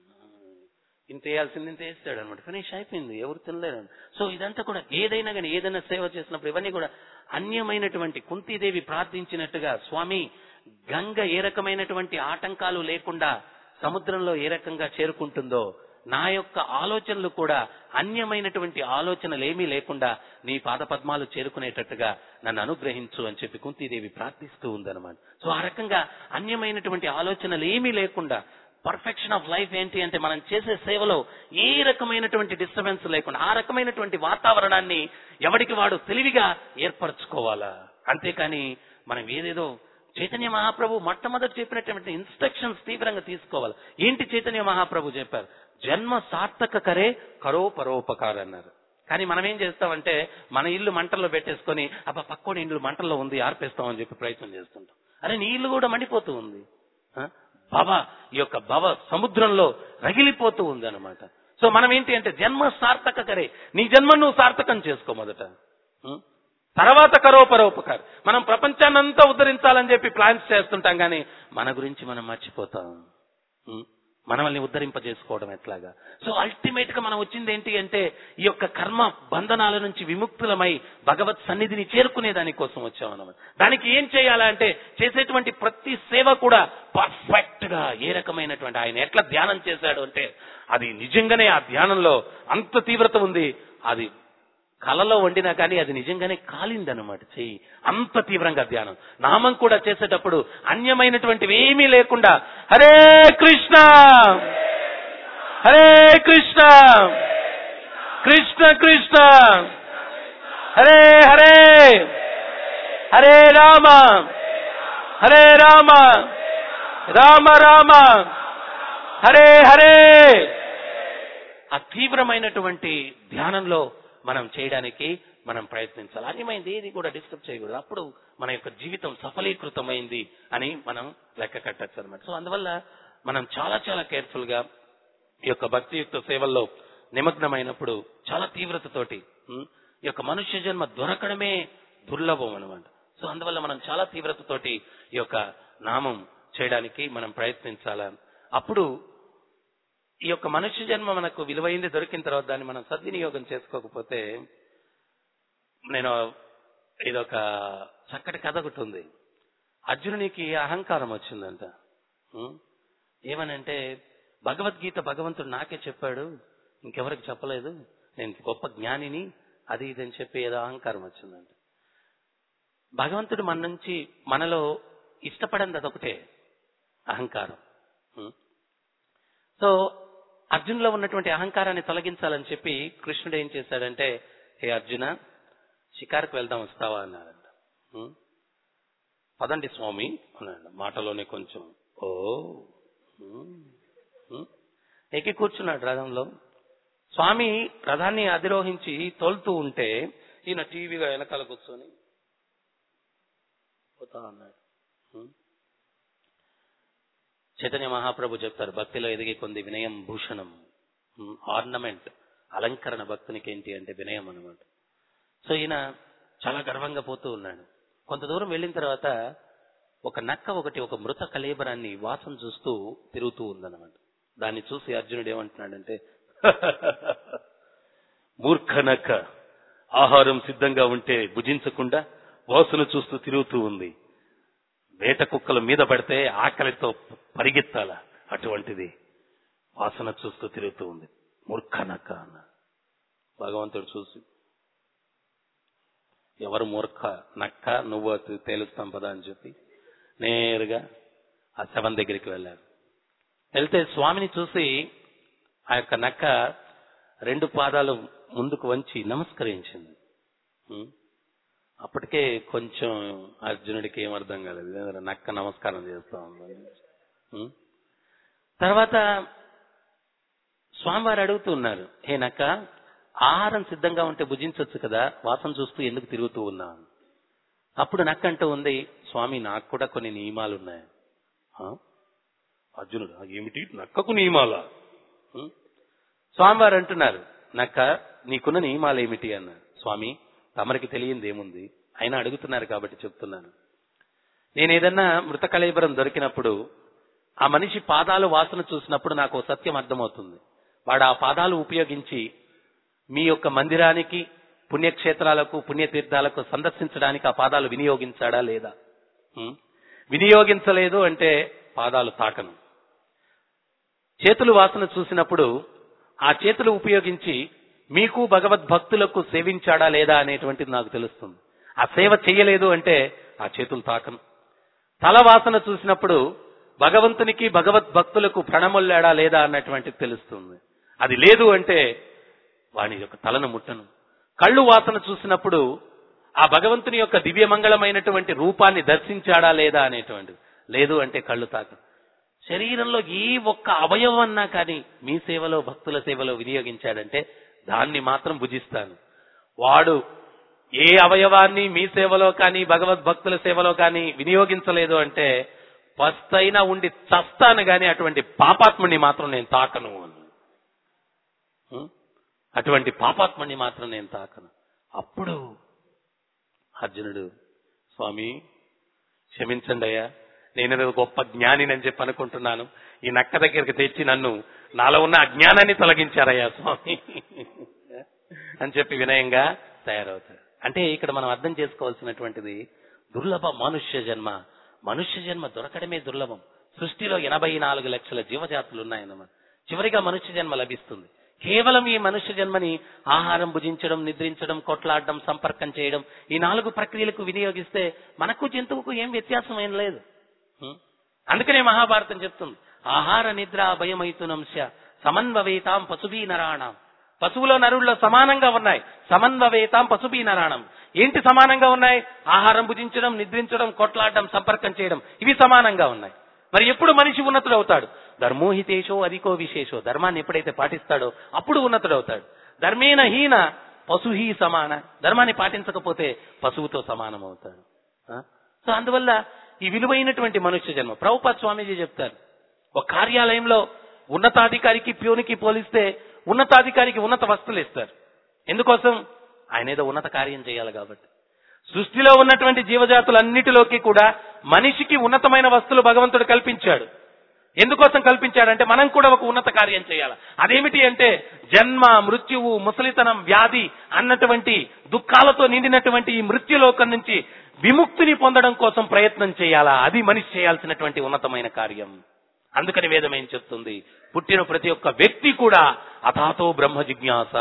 ఇంత వేయాల్సింది ఇంత వేస్తాడు అనమాట ఫినిష్ అయిపోయింది ఎవరు తినలేరు సో ఇదంతా కూడా ఏదైనా కానీ ఏదైనా సేవ చేసినప్పుడు ఇవన్నీ కూడా అన్యమైనటువంటి కుంతీదేవి ప్రార్థించినట్టుగా స్వామి గంగ ఏ రకమైనటువంటి ఆటంకాలు లేకుండా సముద్రంలో ఏ రకంగా చేరుకుంటుందో నా యొక్క ఆలోచనలు కూడా అన్యమైనటువంటి ఆలోచనలు ఏమీ లేకుండా నీ పాదపద్మాలు చేరుకునేటట్టుగా నన్ను అనుగ్రహించు అని చెప్పి కుంతీదేవి ప్రార్థిస్తూ ఉందన్నమాట సో ఆ రకంగా అన్యమైనటువంటి ఆలోచనలు ఏమీ లేకుండా పర్ఫెక్షన్ ఆఫ్ లైఫ్ ఏంటి అంటే మనం చేసే సేవలో ఏ రకమైనటువంటి డిస్టర్బెన్స్ లేకుండా ఆ రకమైనటువంటి వాతావరణాన్ని ఎవడికి వాడు తెలివిగా ఏర్పరచుకోవాలా అంతేకాని మనం ఏదేదో చైతన్య మహాప్రభు మొట్టమొదటి చెప్పినటువంటి ఇన్స్ట్రక్షన్స్ తీవ్రంగా తీసుకోవాలి ఏంటి చైతన్య మహాప్రభు చెప్పారు జన్మ సార్థక కరే కరో పరోపకార్ అన్నారు కానీ మనం ఏం చేస్తామంటే మన ఇల్లు మంటల్లో పెట్టేసుకొని అబ్బా పక్కోడి ఇల్లు మంటల్లో ఉంది ఆర్పేస్తామని చెప్పి ప్రయత్నం చేస్తుంటాం అరే నీ ఇల్లు కూడా మండిపోతూ ఉంది ఆ? భవ ఈ యొక్క భవ సముద్రంలో రగిలిపోతూ ఉంది అనమాట సో మనం ఏంటి అంటే జన్మ సార్థక కరే నీ జన్మ నువ్వు సార్థకం చేసుకో మొదట ఉం? తర్వాత కరో పరోపకార్ మనం ప్రపంచాన్నంతా ఉద్ధరించాలని చెప్పి ప్లాన్స్ చేస్తుంటాం కానీ మన గురించి మనం మర్చిపోతాం ఉం? మనల్ని ఉద్ధరింపజేసుకోవడం ఎట్లాగా సో అల్టిమేట్ గా మనం వచ్చింది ఏంటి అంటే ఈ యొక్క కర్మ బంధనాల నుంచి విముక్తులమై భగవత్ సన్నిధిని చేరుకునే దానికోసం వచ్చాం అన్నమాట దానికి ఏం చేయాలంటే చేసేటువంటి ప్రతి సేవ కూడా పర్ఫెక్ట్ గా ఏ రకమైనటువంటి ఆయన ఎట్లా ధ్యానం చేశాడు అంటే అది నిజంగానే ఆ ధ్యానంలో అంత తీవ్రత ఉంది అది కలలో వండినా కానీ అది నిజంగానే కాలిందనమాట చెయ్యి అంత తీవ్రంగా ధ్యానం నామం కూడా చేసేటప్పుడు అన్యమైనటువంటివి ఏమీ లేకుండా హరే కృష్ణ హరే కృష్ణ కృష్ణ కృష్ణ హరే హరే హరే రామ హరే రామ రామ రామ హరే హరే ఆ తీవ్రమైనటువంటి ధ్యానంలో మనం చేయడానికి మనం ప్రయత్నించాలి అన్యమైంది ఏది కూడా డిస్టర్బ్ చేయకూడదు అప్పుడు మన యొక్క జీవితం సఫలీకృతమైంది అని మనం లెక్క కట్టచ్చు అనమాట సో అందువల్ల మనం చాలా చాలా కేర్ఫుల్ గా ఈ యొక్క భక్తియుక్త సేవల్లో నిమగ్నమైనప్పుడు చాలా తీవ్రతతోటి ఉం, ఈ యొక్క మనుష్య జన్మ దొరకడమే దుర్లభం అనమాట సో అందువల్ల మనం చాలా తీవ్రతతోటి ఈ యొక్క నామం చేయడానికి మనం ప్రయత్నించాల అప్పుడు ఈ యొక్క మనుష్య జన్మ మనకు విలువైంది దొరికిన తర్వాత దాన్ని మనం సద్వినియోగం చేసుకోకపోతే నేను ఇదొక చక్కటి కథ ఒకటి ఉంది అర్జునునికి అహంకారం వచ్చిందంట ఉం? ఏమనంటే భగవద్గీత భగవంతుడు నాకే చెప్పాడు ఇంకెవరికి చెప్పలేదు నేను గొప్ప జ్ఞానిని అది ఇది అని చెప్పి ఏదో అహంకారం వచ్చిందంట భగవంతుడు మన నుంచి మనలో ఇష్టపడింది అదొకటే అహంకారం ఉం? సో అర్జున్లో ఉన్నటువంటి అహంకారాన్ని తొలగించాలని చెప్పి కృష్ణుడు ఏం చేశాడంటే హే అర్జున షికార్కు వెళ్దాం వస్తావా అన్నాడంట ఉం? పదండి స్వామి అన్నాడు మాటలోనే కొంచెం ఓ ఉమ్, ఉమ్. ఎక్కి కూర్చున్నాడు రథంలో స్వామి రథాన్ని అధిరోహించి తోలుతూ ఉంటే ఈయన టీవీగా వెనకాల కూర్చొని పోతా అన్నాడు ఉమ్. చైతన్య మహాప్రభు చెప్తారు భక్తిలో ఎదిగే కొంది వినయం భూషణం ఆర్నమెంట్ అలంకరణ భక్తునికి ఏంటి అంటే వినయం అనమాట సో ఈయన చాలా గర్వంగా పోతూ ఉన్నాడు కొంత దూరం వెళ్ళిన తర్వాత ఒక నక్క ఒకటి ఒక మృత కలేబరాన్ని వాసన చూస్తూ తిరుగుతూ ఉందన్నమాట దాన్ని చూసి అర్జునుడు ఏమంటున్నాడంటే మూర్ఖ నక్క ఆహారం సిద్ధంగా ఉంటే భుజించకుండా వాసన చూస్తూ తిరుగుతూ ఉంది వేట కుక్కల మీద పడితే ఆకలితో పరిగెత్తాల అటువంటిది వాసన చూస్తూ తిరుగుతూ ఉంది మూర్ఖ నక్క అన్న భగవంతుడు చూసి ఎవరు మూర్ఖ నక్క నువ్వు అది తేలుస్తాం పదా అని చెప్పి నేరుగా ఆ శవం దగ్గరికి వెళ్ళారు వెళ్తే స్వామిని చూసి ఆ యొక్క నక్క రెండు పాదాలు ముందుకు వంచి నమస్కరించింది ఉం? అప్పటికే కొంచెం అర్జునుడికి ఏం అర్థం కాలేదు ఏదైనా నక్క నమస్కారం చేస్తా ఉంది ఉం? తర్వాత స్వామివారు అడుగుతున్నారు హే నక్క ఆహారం సిద్ధంగా ఉంటే భుజించవచ్చు కదా వాసన చూస్తూ ఎందుకు తిరుగుతూ ఉన్నా అప్పుడు నక్క అంటూ ఉంది స్వామి నాకు కూడా కొన్ని నియమాలు ఉన్నాయి ఆ? అర్జునుడు "ఆ, ఏమిటి నక్కకు నియమాలా ఉం? స్వామివారు అంటున్నారు నక్క నీకున్న నియమాలు ఏమిటి అన్నారు స్వామి తమరికి తెలియంది ఏముంది అయినా అడుగుతున్నారు కాబట్టి చెప్తున్నాను నేను ఏదన్నా మృత కళేబరం దొరికినప్పుడు ఆ మనిషి పాదాలు వాసన చూసినప్పుడు నాకు ఓ సత్యం అర్థమవుతుంది వాడు ఆ పాదాలు ఉపయోగించి మీ యొక్క మందిరానికి పుణ్యక్షేత్రాలకు పుణ్యతీర్థాలకు సందర్శించడానికి ఆ పాదాలు వినియోగించాడా లేదా ఉం? వినియోగించలేదు అంటే పాదాలు తాకను చేతులు వాసన చూసినప్పుడు ఆ చేతులు ఉపయోగించి మీకు భగవద్భక్తులకు సేవించాడా లేదా అనేటువంటిది నాకు తెలుస్తుంది ఆ సేవ చేయలేదు అంటే ఆ చేతులు తాకను తల వాసన చూసినప్పుడు భగవంతునికి భగవద్భక్తులకు ప్రణమొల్లాడా లేదా అన్నటువంటిది తెలుస్తుంది అది లేదు అంటే వాని యొక్క తలను ముట్టను కళ్ళు వాసన చూసినప్పుడు ఆ భగవంతుని యొక్క దివ్యమంగళమైనటువంటి రూపాన్ని దర్శించాడా లేదా అనేటువంటిది లేదు అంటే కళ్ళు తాక శరీరంలో ఏ ఒక్క అవయవం అన్నా కానీ మీ సేవలో భక్తుల సేవలో వినియోగించాడంటే దాన్ని మాత్రం భుజిస్తాను వాడు ఏ అవయవాన్ని మీ సేవలో కానీ భగవద్భక్తుల సేవలో కానీ వినియోగించలేదు అంటే పస్తైనా ఉండి చస్తాను గాని అటువంటి పాపాత్ముని మాత్రం నేను తాకను అని ఉం? అటువంటి పాపాత్ముని మాత్రం నేను తాకను అప్పుడు అర్జునుడు స్వామి క్షమించండి అయ్యా నేను ఏదో గొప్ప జ్ఞానిని అని చెప్పి అనుకుంటున్నాను ఈ నక్క దగ్గరికి తెచ్చి నన్ను నాలో ఉన్న అజ్ఞానాన్ని తొలగించారయ్యా స్వామి అని చెప్పి వినయంగా తయారవుతాడు అంటే ఇక్కడ మనం అర్థం చేసుకోవాల్సినటువంటిది దుర్లభ మనుష్య జన్మ మనుష్య జన్మ దొరకడమే దుర్లభం సృష్టిలో ఎనభై నాలుగు లక్షల జీవజాతులు ఉన్నాయన్నమాట చివరిగా మనుష్య జన్మ లభిస్తుంది కేవలం ఈ మనుష్య జన్మని ఆహారం భుజించడం నిద్రించడం కొట్లాడడం సంపర్కం చేయడం ఈ నాలుగు ప్రక్రియలకు వినియోగిస్తే మనకు జంతువుకు ఏం వ్యత్యాసం ఏం లేదు హ్మ్? అందుకనే మహాభారతం చెప్తుంది ఆహార నిద్ర భయమైతునంశ సమన్వవేతాం పశుభీ నరాణం పశువులో నరుల్లో సమానంగా ఉన్నాయి సమన్వవేతాం పశుభీ నరాణం ఏంటి సమానంగా ఉన్నాయి ఆహారం భుజించడం నిద్రించడం కొట్లాడడం సంపర్కం చేయడం ఇవి సమానంగా ఉన్నాయి మరి ఎప్పుడు మనిషి ఉన్నతుడు అవుతాడు ధర్మోహితేషో అధికో విశేషో ధర్మాన్ని ఎప్పుడైతే పాటిస్తాడో అప్పుడు ఉన్నతుడు అవుతాడు ధర్మేన హీన పశుహీ సమాన ధర్మాన్ని పాటించకపోతే పశువుతో సమానం అవుతాడు ఆ? సో అందువల్ల ఈ విలువైనటువంటి మనుష్య జన్మ ప్రభుపాద్ స్వామీజీ చెప్తారు ఒక కార్యాలయంలో ఉన్నతాధికారికి ప్యూనికి పోలిస్తే ఉన్నతాధికారికి ఉన్నత వస్తువులు ఇస్తారు ఎందుకోసం ఆయన ఏదో ఉన్నత కార్యం చేయాలి కాబట్టి సృష్టిలో ఉన్నటువంటి జీవజాతులన్నిటిలోకి కూడా మనిషికి ఉన్నతమైన వస్తువులు భగవంతుడు కల్పించాడు ఎందుకోసం కల్పించాడంటే మనం కూడా ఒక ఉన్నత కార్యం చేయాలి అదేమిటి అంటే జన్మ మృత్యువు ముసలితనం వ్యాధి అన్నటువంటి దుఃఖాలతో నిండినటువంటి ఈ మృత్యులోకం నుంచి విముక్తిని పొందడం కోసం ప్రయత్నం చేయాలా అది మనిషి చేయాల్సినటువంటి ఉన్నతమైన కార్యం అందుకని వేదం ఏం చెప్తుంది పుట్టిన ప్రతి ఒక్క వ్యక్తి కూడా అథాతో బ్రహ్మ జిజ్ఞాస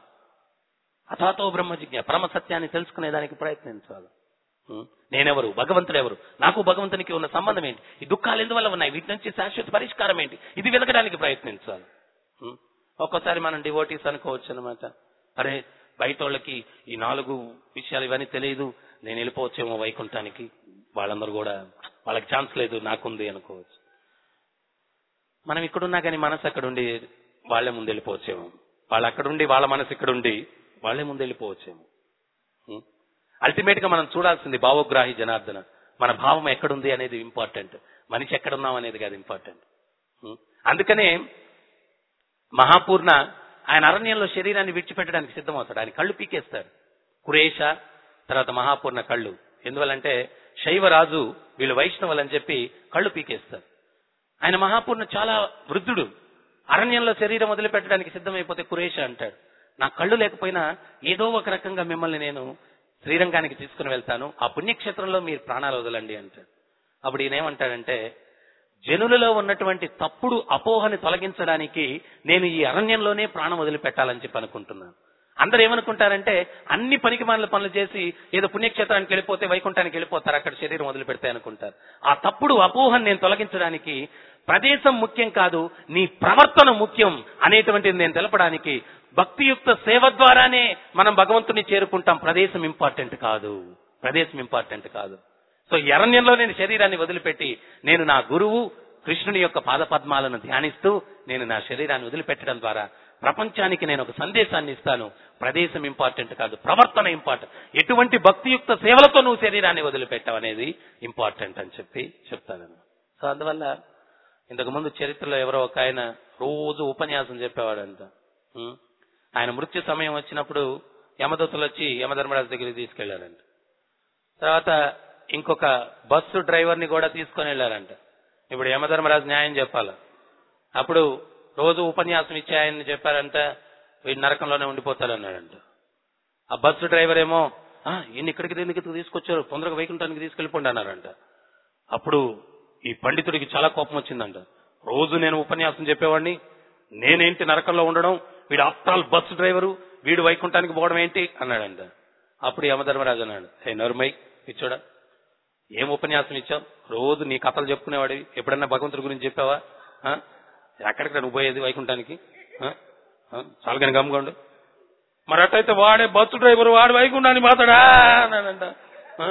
అథాతో బ్రహ్మ జిజ్ఞాస పరమ సత్యాన్ని తెలుసుకునేదానికి ప్రయత్నించాలి ఉం? నేనెవరు భగవంతుడు ఎవరు నాకు భగవంతునికి ఉన్న సంబంధం ఏంటి ఈ దుఃఖాలు ఎందువల్ల ఉన్నాయి వీటి నుంచి శాశ్వత పరిష్కారం ఏంటి ఇది వెతకడానికి ప్రయత్నించాలి ఉం? ఒక్కోసారి మనం డివోటీస్ అనుకోవచ్చు అనమాట అరే బయట వాళ్ళకి ఈ నాలుగు విషయాలు ఇవన్నీ తెలియదు నేను వెళ్ళిపోవచ్చేమో వైకుంఠానికి వాళ్ళందరూ కూడా వాళ్ళకి ఛాన్స్ లేదు నాకుంది అనుకోవచ్చు మనం ఇక్కడున్నా కానీ మనసు అక్కడ ఉండి వాళ్ళే ముందు వెళ్ళిపోవచ్చేమో వాళ్ళు అక్కడ ఉండి వాళ్ళ మనసు ఇక్కడ ఉండి వాళ్ళే ముందు వెళ్ళిపోవచ్చేమో అల్టిమేట్ గా మనం చూడాల్సింది భావోగ్రాహి జనార్దన మన భావం ఎక్కడుంది అనేది ఇంపార్టెంట్ మనిషి ఎక్కడున్నాం అనేది కాదు ఇంపార్టెంట్ అందుకనే మహాపూర్ణ ఆయన అరణ్యంలో శరీరాన్ని విడిచిపెట్టడానికి సిద్ధమవుతాడు ఆయన కళ్ళు పీకేస్తాడు కురేష తర్వాత మహాపూర్ణ కళ్ళు ఎందువల్లంటే శైవరాజు వీళ్ళు వైష్ణవులు అని చెప్పి కళ్ళు పీకేస్తారు ఆయన మహాపూర్ణ చాలా వృద్ధుడు అరణ్యంలో శరీరం వదిలిపెట్టడానికి సిద్ధమైపోతే కురేష అంటాడు నా కళ్ళు లేకపోయినా ఏదో ఒక రకంగా మిమ్మల్ని నేను శ్రీరంగానికి తీసుకుని వెళ్తాను ఆ పుణ్యక్షేత్రంలో మీరు ప్రాణాలు వదలండి అంటాడు అప్పుడు ఈయన ఏమంటాడంటే జనులలో ఉన్నటువంటి తప్పుడు అపోహని తొలగించడానికి నేను ఈ అరణ్యంలోనే ప్రాణం వదిలిపెట్టాలని చెప్పి అనుకుంటున్నాను అందరు ఏమనుకుంటారంటే అన్ని పనికి మాలిన పనులు చేసి ఏదో పుణ్యక్షేత్రానికి వెళ్ళిపోతే వైకుంఠానికి వెళ్ళిపోతారు అక్కడ శరీరం వదిలిపెడితే అనుకుంటారు ఆ తప్పుడు అపోహను నేను తొలగించడానికి ప్రదేశం ముఖ్యం కాదు నీ ప్రవర్తన ముఖ్యం అనేటువంటిది నేను తెలపడానికి భక్తియుక్త సేవ ద్వారానే మనం భగవంతుని చేరుకుంటాం ప్రదేశం ఇంపార్టెంట్ కాదు ప్రదేశం ఇంపార్టెంట్ కాదు సో ఈ అరణ్యంలో నేను శరీరాన్ని వదిలిపెట్టి నేను నా గురువు కృష్ణుని యొక్క పాదపద్మాలను ధ్యానిస్తూ నేను నా శరీరాన్ని వదిలిపెట్టడం ద్వారా ప్రపంచానికి నేను ఒక సందేశాన్ని ఇస్తాను ప్రదేశం ఇంపార్టెంట్ కాదు ప్రవర్తన ఇంపార్టెంట్ ఎటువంటి భక్తియుక్త సేవలతో నువ్వు శరీరాన్ని వదిలిపెట్టావు అనేది ఇంపార్టెంట్ అని చెప్పి చెప్తాను సో అందువల్ల ఇంతకు ముందు చరిత్రలో ఎవరో ఒక ఆయన రోజు ఉపన్యాసం చెప్పేవాడంట ఉం? ఆయన మృత్యు సమయం వచ్చినప్పుడు యమదూతలు వచ్చి యమధర్మరాజు దగ్గరికి తీసుకెళ్లారంట తర్వాత ఇంకొక బస్సు డ్రైవర్ ని కూడా తీసుకొని వెళ్లారంట ఇప్పుడు యమధర్మరాజు న్యాయం చెప్పాల అప్పుడు రోజు ఉపన్యాసం ఇచ్చే ఆయన్ని చెప్పారంట వీడు నరకంలోనే ఉండిపోతారన్నాడంట ఆ బస్సు డ్రైవర్ ఏమో "ఆ, ఈయన ఇక్కడికి ఎందుకు తీసుకొచ్చారు తొందరగా వైకుంఠానికి తీసుకెళ్ళిపోండి అన్నారంట అప్పుడు ఈ పండితుడికి చాలా కోపం వచ్చిందంట రోజు నేను ఉపన్యాసం చెప్పేవాడిని నేనేంటి నరకంలో ఉండడం వీడు ఆఫ్టర్ ఆల్ బస్సు డ్రైవరు వీడు వైకుంఠానికి పోవడం ఏంటి అన్నాడంట అప్పుడు యమధర్మరాజు అన్నాడు హే నరుమై ఇచ్చోడా ఏం ఉపన్యాసం ఇచ్చావు రోజు నీ కథలు చెప్పుకునేవాడివి ఎప్పుడన్నా భగవంతుడి గురించి చెప్పావా ఆ? ఎక్కడికి నువ్వు పోయేది వైకుంఠానికి ఆ? ఆ? చాలు కానీ గమ్ముకోండు మరి అట్టయితే వాడే బస్సు డ్రైవర్ వాడు వైకుంఠానికి పోతాడా అన్నాడంట ఆ?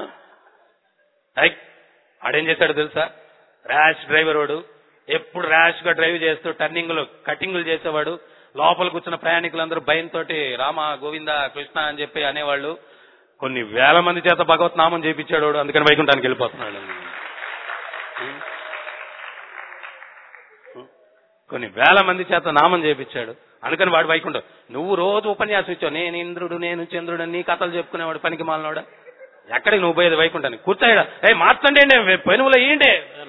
ఐ, ఆడేం చేశాడు తెలుసా ర్యాష్ డ్రైవర్ వాడు ఎప్పుడు ర్యాష్ గా డ్రైవ్ చేస్తూ టర్నింగ్లు కటింగ్లు చేసేవాడు లోపల కూర్చున్న ప్రయాణికులందరూ భయంతో రామ గోవింద కృష్ణ అని చెప్పి అనేవాళ్ళు కొన్ని వేల మంది చేత భగవత్ నామం చేపించాడు వాడు అందుకని వైకుంఠానికి వెళ్ళిపోతున్నాడు కొన్ని వేల మంది చేత నామం చేపించాడు అందుకని వాడు వైకుంఠం నువ్వు రోజు ఉపన్యాసం ఇచ్చావు నేను ఇంద్రుడు నేను చంద్రుడు నీ కథలు చెప్పుకునేవాడు పనికి మాలనోడా ఎక్కడికి నువ్వు పోయేది వైకుంఠానికి కూర్చోయడా ఏ మార్చండి పెనుములో ఏంటి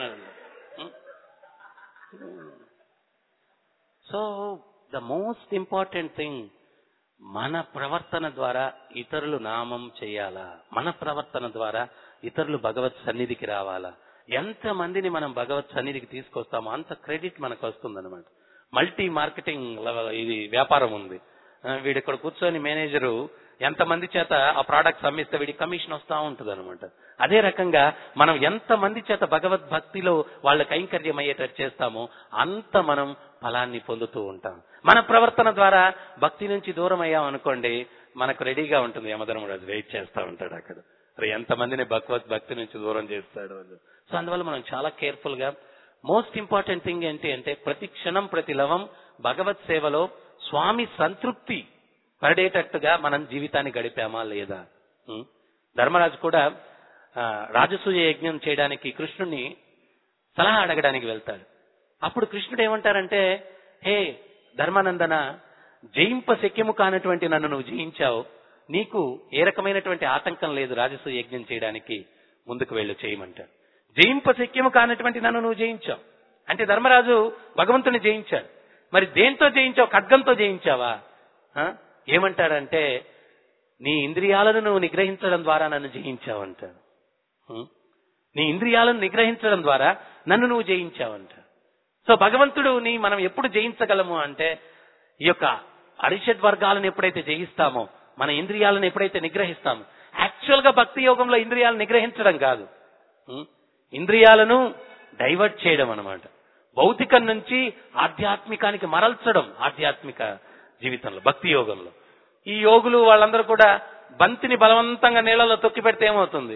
so the most important thing మన ప్రవర్తన ద్వారా ఇతరులు నామం చేయాలా మన ప్రవర్తన ద్వారా ఇతరులు భగవత్ సన్నిధికి రావాలా ఎంత మందిని మనం భగవత్ సన్నిధికి తీసుకొస్తామో అంత క్రెడిట్ మనకు వస్తుందన్నమాట మల్టీ మార్కెటింగ్ లవ- ఇది వ్యాపారం ఉంది ఆ, వీడు ఇక్కడ కూర్చొని మేనేజరు ఎంత మంది చేత ఆ ప్రోడక్ట్స్ అమ్మిస్తే వీడి కమిషన్ వస్తా ఉంటుంది అనమాట అదే రకంగా మనం ఎంత మంది చేత భగవద్ భక్తిలో వాళ్ళ కైంకర్యం అయ్యేటట్టు చేస్తామో అంత మనం ఫలాన్ని పొందుతూ ఉంటాం మన ప్రవర్తన ద్వారా భక్తి నుంచి దూరం అయ్యాం అనుకోండి మనకు రెడీగా ఉంటుంది యమధర్మరాజు వెయిట్ చేస్తా ఉంటాడు అక్కడ మరి ఎంతమందిని భగవద్ భక్తి నుంచి దూరం చేస్తాడు అని సో అందువల్ల మనం చాలా కేర్ఫుల్ గా మోస్ట్ ఇంపార్టెంట్ థింగ్ ఏంటి అంటే ప్రతి క్షణం ప్రతి లవం భగవత్ సేవలో స్వామి సంతృప్తి పడేటట్టుగా మనం జీవితాన్ని గడిపామా లేదా ఉం? ధర్మరాజు కూడా ఆ, రాజసూయ యజ్ఞం చేయడానికి కృష్ణుని సలహా అడగడానికి వెళ్తాడు అప్పుడు కృష్ణుడు ఏమంటారంటే హే ధర్మానందన జయింప శక్యము కానటువంటి నన్ను నువ్వు జయించావు నీకు ఏ రకమైనటువంటి ఆటంకం లేదు రాజసూయ యజ్ఞం చేయడానికి ముందుకు వెళ్ళు చేయమంటాడు జయింప శక్యము కానటువంటి నన్ను నువ్వు జయించావు అంటే ధర్మరాజు భగవంతుని జయించాడు మరి దేంతో జయించావు ఖడ్గంతో జయించావా ఆ? ఏమంటాడంటే నీ ఇంద్రియాలను నువ్వు నిగ్రహించడం ద్వారా నన్ను జయించావు అంటాడు ఉం? నీ ఇంద్రియాలను నిగ్రహించడం ద్వారా నన్ను నువ్వు జయించావంట సో భగవంతుడుని మనం ఎప్పుడు జయించగలము అంటే ఈ యొక్క అరిషడ్ వర్గాలను ఎప్పుడైతే జయిస్తామో మన ఇంద్రియాలను ఎప్పుడైతే నిగ్రహిస్తామో యాక్చువల్ గా భక్తి యోగంలో ఇంద్రియాలను నిగ్రహించడం కాదు ఉం? ఇంద్రియాలను డైవర్ట్ చేయడం అన్నమాట భౌతికం నుంచి ఆధ్యాత్మికానికి మరల్చడం ఆధ్యాత్మిక జీవితంలో భక్తి యోగంలో ఈ యోగులు వాళ్ళందరూ కూడా బంతిని బలవంతంగా నీళ్ళలో తొక్కి పెడితే ఏమవుతుంది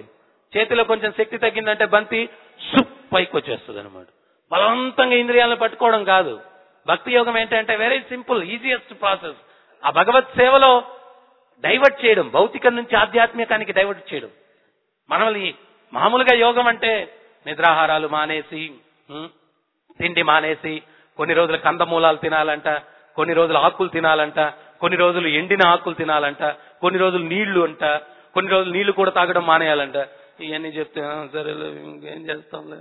చేతిలో కొంచెం శక్తి తగ్గిందంటే బంతి సుప్ పైకి వచ్చేస్తుంది అనమాట బలవంతంగా ఇంద్రియాలను పట్టుకోవడం కాదు భక్తి యోగం ఏంటంటే వెరీ సింపుల్ ఈజియెస్ట్ ప్రాసెస్ ఆ భగవత్ సేవలో డైవర్ట్ చేయడం భౌతికం నుంచి ఆధ్యాత్మికానికి డైవర్ట్ చేయడం మనల్ని మామూలుగా యోగం అంటే నిద్రాహారాలు మానేసి ఉం, తిండి మానేసి కొన్ని రోజులు కందమూలాలు తినాలంట కొన్ని రోజులు ఆకులు తినాలంట కొన్ని రోజులు ఎండిన ఆకులు తినాలంట కొన్ని రోజులు నీళ్లు అంట కొన్ని రోజులు నీళ్లు కూడా తాగడం మానేయాలంట ఇవన్నీ చెప్తే "ఆ, సరేలే ఇంకేం చేస్తాంలే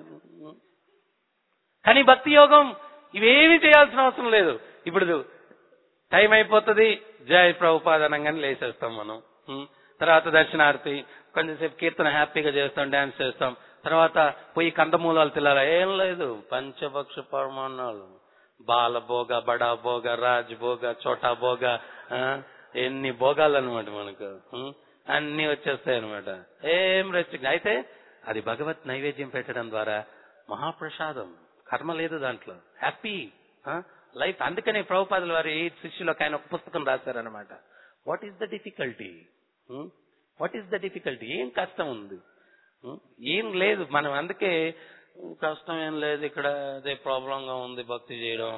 కానీ భక్తి యోగం ఇవేమి చేయాల్సిన అవసరం లేదు ఇప్పుడు టైం అయిపోతుంది జయ ప్రభుపాద అనగానే లేచేస్తాం మనం ఉం. తర్వాత దర్శనార్థి కొంచెంసేపు కీర్తన హ్యాపీగా చేస్తాం డాన్స్ చేస్తాం తర్వాత పోయి కందమూలాలు తినాలా ఏం లేదు పంచపక్ష పరమాణాలు బాల భోగ బడా భోగ రాజ్ భోగ చోటా భోగ ఆ, ఎన్ని భోగాలు అనమాట మనకు ఉం. అన్ని వచ్చేస్తాయి అనమాట ఏం రెస్ట్రిక్ట్ అయితే అది భగవత్ నైవేద్యం పెట్టడం ద్వారా మహాప్రసాదం కర్మ లేదు దాంట్లో హ్యాపీ లైఫ్ అందుకనే ప్రభుపాదుల వారి శిష్యులకు ఆయన ఒక పుస్తకం రాశారనమాట what is the difficulty what is the difficulty ఏం కష్టం ఉంది Hmm? ఏం లేదు మనం అందుకే "ఉం, కష్టం ఏం లేదు ఇక్కడ అదే ప్రాబ్లం గా ఉంది భక్తి చేయడం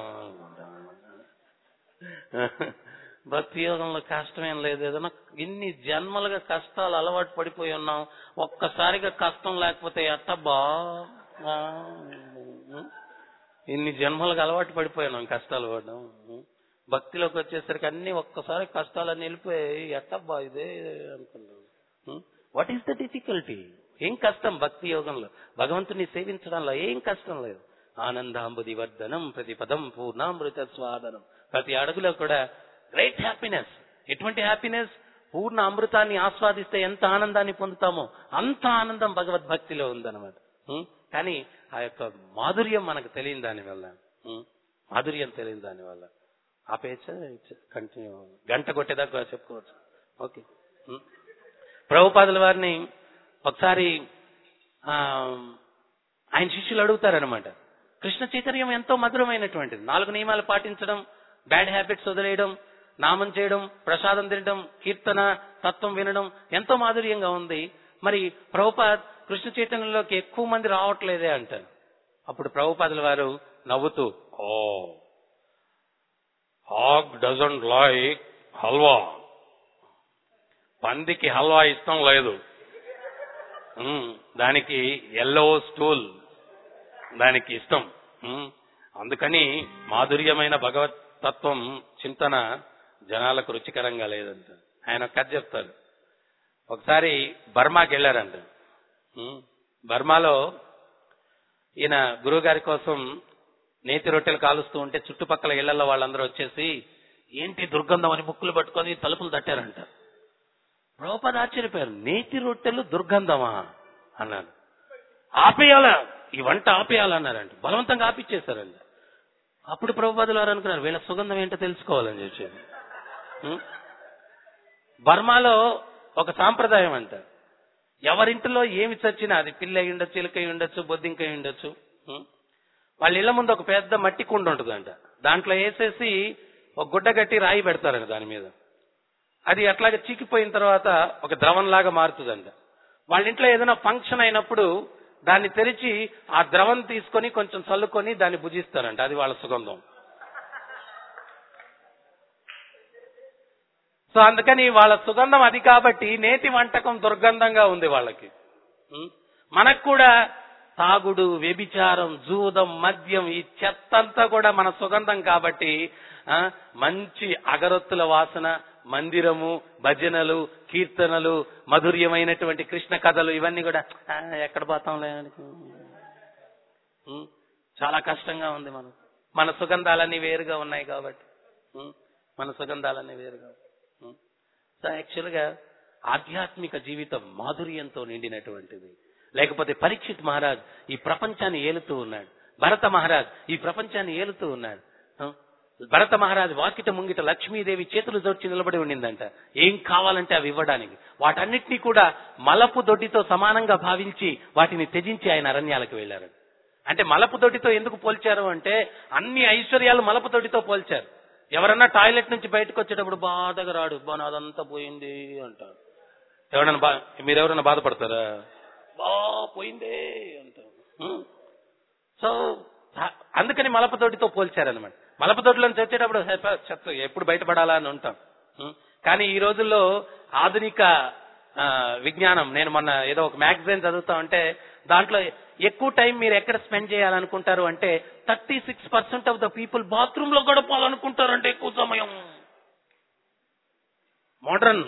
భక్తి యోగంలో కష్టం ఏం లేదు ఏదైనా ఇన్ని జన్మలుగా కష్టాలు అలవాటు పడిపోయి ఉన్నాం ఒక్కసారిగా కష్టం లేకపోతే ఎట్టబ్బా ఆ, ఉం? ఇన్ని జన్మలకు అలవాటు పడిపోయినాం కష్టాలు పడడం ఉం? భక్తిలోకి వచ్చేసరికి అన్ని ఒక్కసారి కష్టాలన్నీ వెళ్ళిపోయి ఎట్టబ్బా ఇదే అనుకున్నాం వాట్ ఈస్ ద డిఫికల్టీ ఏం కష్టం భక్తి యోగంలో భగవంతుని సేవించడంలో ఏం కష్టం లేదు ఆనందాంబుది వర్ధనం ప్రతి పదం పూర్ణామృత స్వాదనం ప్రతి అడుగులో కూడా గ్రేట్ హ్యాపీనెస్ ఎటువంటి హ్యాపీనెస్ పూర్ణ అమృతాన్ని ఆస్వాదిస్తే ఎంత ఆనందాన్ని పొందుతామో అంత ఆనందం భగవద్భక్తిలో ఉందన్నమాట ఉం? కానీ ఆ యొక్క మాధుర్యం మనకు తెలియని దాని వల్ల ఉం? మాధుర్యం తెలియని దాని వల్ల ఆపేయచ్చా కంటిన్యూ గంట కొట్టేదాకా చెప్పుకోవచ్చు ఓకే ఉం? ప్రభుపాదుల వారిని ఒకసారి ఆ, ఆయన శిష్యులు అడుగుతారనమాట కృష్ణ చైతన్యం ఎంతో మధురమైనటువంటిది నాలుగు నియమాలు పాటించడం బ్యాడ్ హ్యాబిట్స్ వదిలేయడం నామం చేయడం ప్రసాదం తినడం కీర్తన తత్వం వినడం ఎంతో మాధుర్యంగా ఉంది మరి ప్రభుపాద్ కృష్ణ చైతన్యంలోకి ఎక్కువ మంది రావట్లేదే అంటారు అప్పుడు ప్రభుపాదుల వారు నవ్వుతూ oh hog doesn't like halwa పందికి హల్వా ఇష్టం లేదు ఉమ్, దానికి ఎల్లో స్టూల్ దానికి ఇష్టం ఉమ్, అందుకని మాధుర్యమైన భగవత్ తత్వం చింతన జనాలకు రుచికరంగా లేదంట ఆయన ఒక కథ చెప్తారు ఒకసారి బర్మాకి వెళ్ళారంట ఉమ్, బర్మాలో ఈయన గురువు గారి కోసం నేతి రొట్టెలు కాలుస్తూ ఉంటే చుట్టుపక్కల ఇళ్లలో వాళ్ళందరూ వచ్చేసి ఏంటి దుర్గంధం అని ముక్కులు పట్టుకొని తలుపులు తట్టారంట ప్రభుపాద ఆశ్చర్యపోయారు నేతి రొట్టెలు దుర్గంధమా అన్నాడు ఆపేయాలా ఈ వంట ఆపేయాలన్నారంట బలవంతంగా ఆపిచ్చేశారండి అప్పుడు ప్రభుపాదులు వారు అనుకున్నారు వీళ్ళ సుగంధం ఏంటో తెలుసుకోవాలని చెప్పేది ఉం? బర్మాలో ఒక సాంప్రదాయం అంట ఎవరింటిలో ఏమి చచ్చినా అది పిల్ల అయి ఉండొచ్చు ఎలుక అయి ఉండొచ్చు బొద్దింక అయి ఉండొచ్చు ఉం? వాళ్ళ ఇళ్ల ముందు ఒక పెద్ద మట్టి కుండ ఉంటుందంట దాంట్లో వేసేసి ఒక గుడ్డ కట్టి రాయి పెడతారంట దాని మీద అది అట్లాగే చీకిపోయిన తర్వాత ఒక ద్రవంలాగా మారుతుందంట వాళ్ళ ఇంట్లో ఏదైనా ఫంక్షన్ అయినప్పుడు దాన్ని తెరిచి ఆ ద్రవం తీసుకొని కొంచెం చల్లుకొని దాన్ని భుజిస్తారంట అది వాళ్ళ సుగంధం సో అందుకని వాళ్ళ సుగంధం అది కాబట్టి నేతి వంటకం దుర్గంధంగా ఉంది వాళ్ళకి ఉం? మనకు కూడా తాగుడు వ్యభిచారం జూదం మద్యం ఈ చెత్తంతా కూడా మన సుగంధం కాబట్టి ఆ, మంచి అగరొత్తుల వాసన మందిరము భజనలు కీర్తనలు మధుర్యమైనటువంటి కృష్ణ కథలు ఇవన్నీ కూడా ఆ, ఎక్కడ పోతాంలే అనుకో. ఉం? చాలా కష్టంగా ఉంది మనం మన సుగంధాలన్నీ వేరుగా ఉన్నాయి కాబట్టి ఉం? మన సుగంధాలన్నీ వేరుగా ఉం? సో యాక్చువల్ గా ఆధ్యాత్మిక జీవితం మాధుర్యంతో నిండినటువంటిది లేకపోతే పరీక్షిత్ మహారాజ్ ఈ ప్రపంచాన్ని ఏలుతూ ఉన్నాడు భరత మహారాజ్ ఈ ప్రపంచాన్ని ఏలుతూ ఉన్నాడు ఆ? భరత మహారాజ్ వాకిట ముంగిట లక్ష్మీదేవి చేతులు జోడ్చి నిలబడి ఉండిందంట ఏం కావాలంటే అవి ఇవ్వడానికి వాటన్నిటినీ కూడా మలపు దొడ్డితో సమానంగా భావించి వాటిని త్యజించి ఆయన అరణ్యాలకు వెళ్లారు అంటే మలపు దొడ్డితో ఎందుకు పోల్చారు అంటే అన్ని ఐశ్వర్యాలు మలపు దొడ్డితో పోల్చారు ఎవరన్నా టాయిలెట్ నుంచి బయటకు వచ్చేటప్పుడు బాధగా రాడు బా నాదంతా పోయింది అంటారు ఎవరన్నా బా మీరెవరన్నా బాధపడతారా బా పోయిందే అంటాం ఉం? సో ఆ- అందుకని మలపతోటితో పోల్చారనమాట మలపతోటిలో నుంచి వచ్చేటప్పుడు "హెప్ప, చెత్త ఎప్పుడు బయటపడాలా అని ఉంటాం ఉం? కానీ ఈ రోజుల్లో ఆధునిక ఆ, విజ్ఞానం నేను మొన్న ఏదో ఒక మ్యాగజైన్ చదువుతా ఉంటే దాంట్లో ఎక్కువ టైం మీరు ఎక్కడ స్పెండ్ చేయాలనుకుంటారు అంటే thirty six percent of the people bathroom లో గడపాలనుకుంటారు అంటే ఎక్కువ సమయం మోడర్న్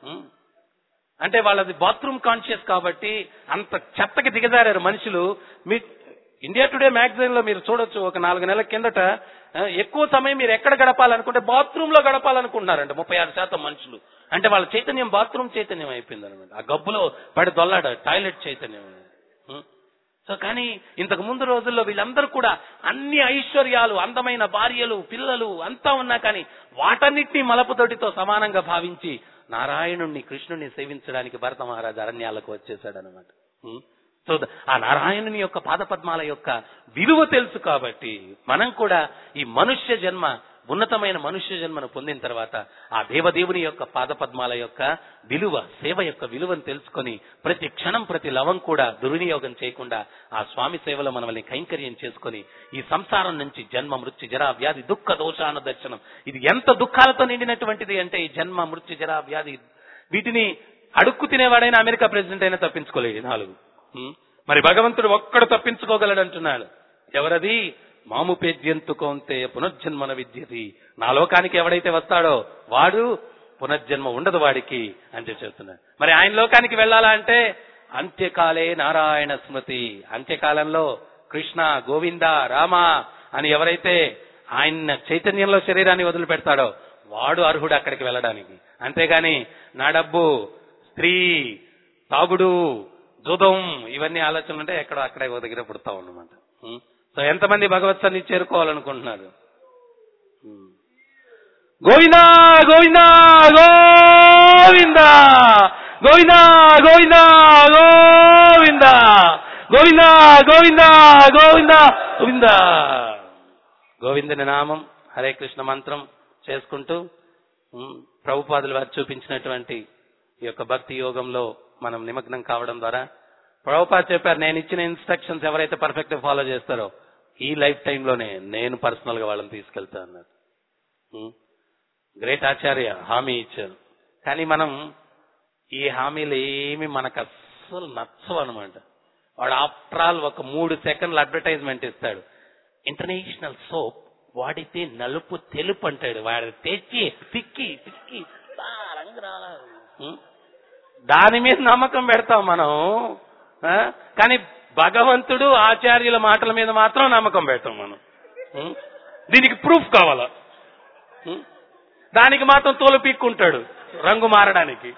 అంటే వాళ్ళది బాత్రూమ్ కాన్షియస్ కాబట్టి అంత చెత్తకి దిగజారారు మనుషులు మీ ఇండియా టుడే మ్యాగజైన్ లో మీరు చూడొచ్చు ఒక నాలుగు నెలల కిందట ఆ, ఎక్కువ సమయం మీరు ఎక్కడ గడపాలనుకుంటే బాత్రూమ్ లో గడపాలనుకుంటున్నారంట ముప్పై ఆరు శాతం మనుషులు అంటే వాళ్ళ చైతన్యం బాత్రూమ్ చైతన్యం అయిపోయింది అనమాట ఆ గబ్బులో పడి దొల్లాడ టాయిలెట్ చైతన్యం ఉం? సో కానీ ఇంతకు ముందు రోజుల్లో వీళ్ళందరూ కూడా అన్ని ఐశ్వర్యాలు అందమైన భార్యలు పిల్లలు అంతా ఉన్నా కానీ వాటన్నిటినీ మలపుతోటితో సమానంగా భావించి నారాయణుణ్ణి కృష్ణుణ్ణి సేవించడానికి భరత మహారాజు అరణ్యాలకు వచ్చేసాడు అనమాట సో ద- ఆ నారాయణుని యొక్క పాదపద్మాల యొక్క విలువ తెలుసు కాబట్టి మనం కూడా ఈ మనుష్య జన్మ ఉన్నతమైన మనుష్య జన్మను పొందిన తర్వాత ఆ దేవదేవుని యొక్క పాదపద్మాల యొక్క విలువ సేవ యొక్క విలువను తెలుసుకొని ప్రతి క్షణం ప్రతి లవం కూడా దుర్వినియోగం చేయకుండా ఆ స్వామి సేవలో మనల్ని కైంకర్యం చేసుకొని ఈ సంసారం నుంచి జన్మ మృత్యు జరా వ్యాధి దుఃఖ దోషాన దర్శనం ఇది ఎంత దుఃఖాలతో నిండినటువంటిది అంటే ఈ జన్మ మృత్యు జరా వ్యాధి వీటిని అడుక్కు తినేవాడైనా అమెరికా ప్రెసిడెంట్ అయినా తప్పించుకోలేదు ఈ నాలుగు హ్మ్? మరి భగవంతుడు ఒక్కడు తప్పించుకోగలడు అంటున్నాడు ఎవరది మాము పేద్యంతు కోంతే పునర్జన్మన విద్యతి నా లోకానికి ఎవడైతే వస్తాడో వాడు పునర్జన్మ ఉండదు వాడికి అని చెప్పి చెప్తున్నాడు మరి ఆయన లోకానికి వెళ్ళాలా అంటే అంత్యకాలే నారాయణ స్మృతి అంత్యకాలంలో కృష్ణ గోవింద రామ అని ఎవరైతే ఆయన చైతన్యంలో శరీరాన్ని వదిలిపెడతాడో వాడు అర్హుడు అక్కడికి వెళ్ళడానికి అంతేగాని నా డబ్బు స్త్రీ తాగుడు జుదం ఇవన్నీ ఆలోచనలు ఉంటే ఎక్కడో అక్కడే ఒక దగ్గర పుడతాం అన్నమాట ఉం? సో ఎంతమంది భగవత్ సన్ని చేరుకోవాలనుకుంటున్నారు ఉం. గోవిందా గోవిందా గోవిందా గోవిందా గోవిందా గోవిందా గోవిందా గోవిందా గోవిందా గోవిందా గోవిందుని నామం హరే కృష్ణ మంత్రం చేసుకుంటూ ఉమ్, ప్రభుపాదులు వారు చూపించినటువంటి ఈ యొక్క భక్తి యోగంలో మనం నిమగ్నం కావడం ద్వారా ప్రభుపాద్ చెప్పారు నేను ఇచ్చిన ఇన్స్ట్రక్షన్స్ ఎవరైతే పర్ఫెక్ట్ ఫాలో చేస్తారో ఈ లైఫ్ టైంలోనే నేను పర్సనల్ గా వాళ్ళని తీసుకెళ్తా అన్నారు గ్రేట్ ఆచార్య హామీ ఇచ్చారు కానీ మనం ఈ హామీలు ఏమి మనకు అస్సలు నచ్చవు అనమాట వాడు ఆఫ్టర్ ఆల్ ఒక మూడు సెకండ్ల అడ్వర్టైజ్మెంట్ ఇస్తాడు ఇంటర్నేషనల్ సోప్ వాడితే నలుపు తెలుపు అంటాడు వాడు తెచ్చి తిక్కి తిక్కి బా రంగురాల. ఉం? దాని మీద నమ్మకం పెడతాం మనం ఆ? కానీ భగవంతుడు ఆచార్యుల మాటల మీద మాత్రం నమ్మకం పెడతాం మనం ఉం? దీనికి ప్రూఫ్ కావాలా ఉం? దానికి మాత్రం తోలు పీక్కుంటాడు రంగు మారడానికి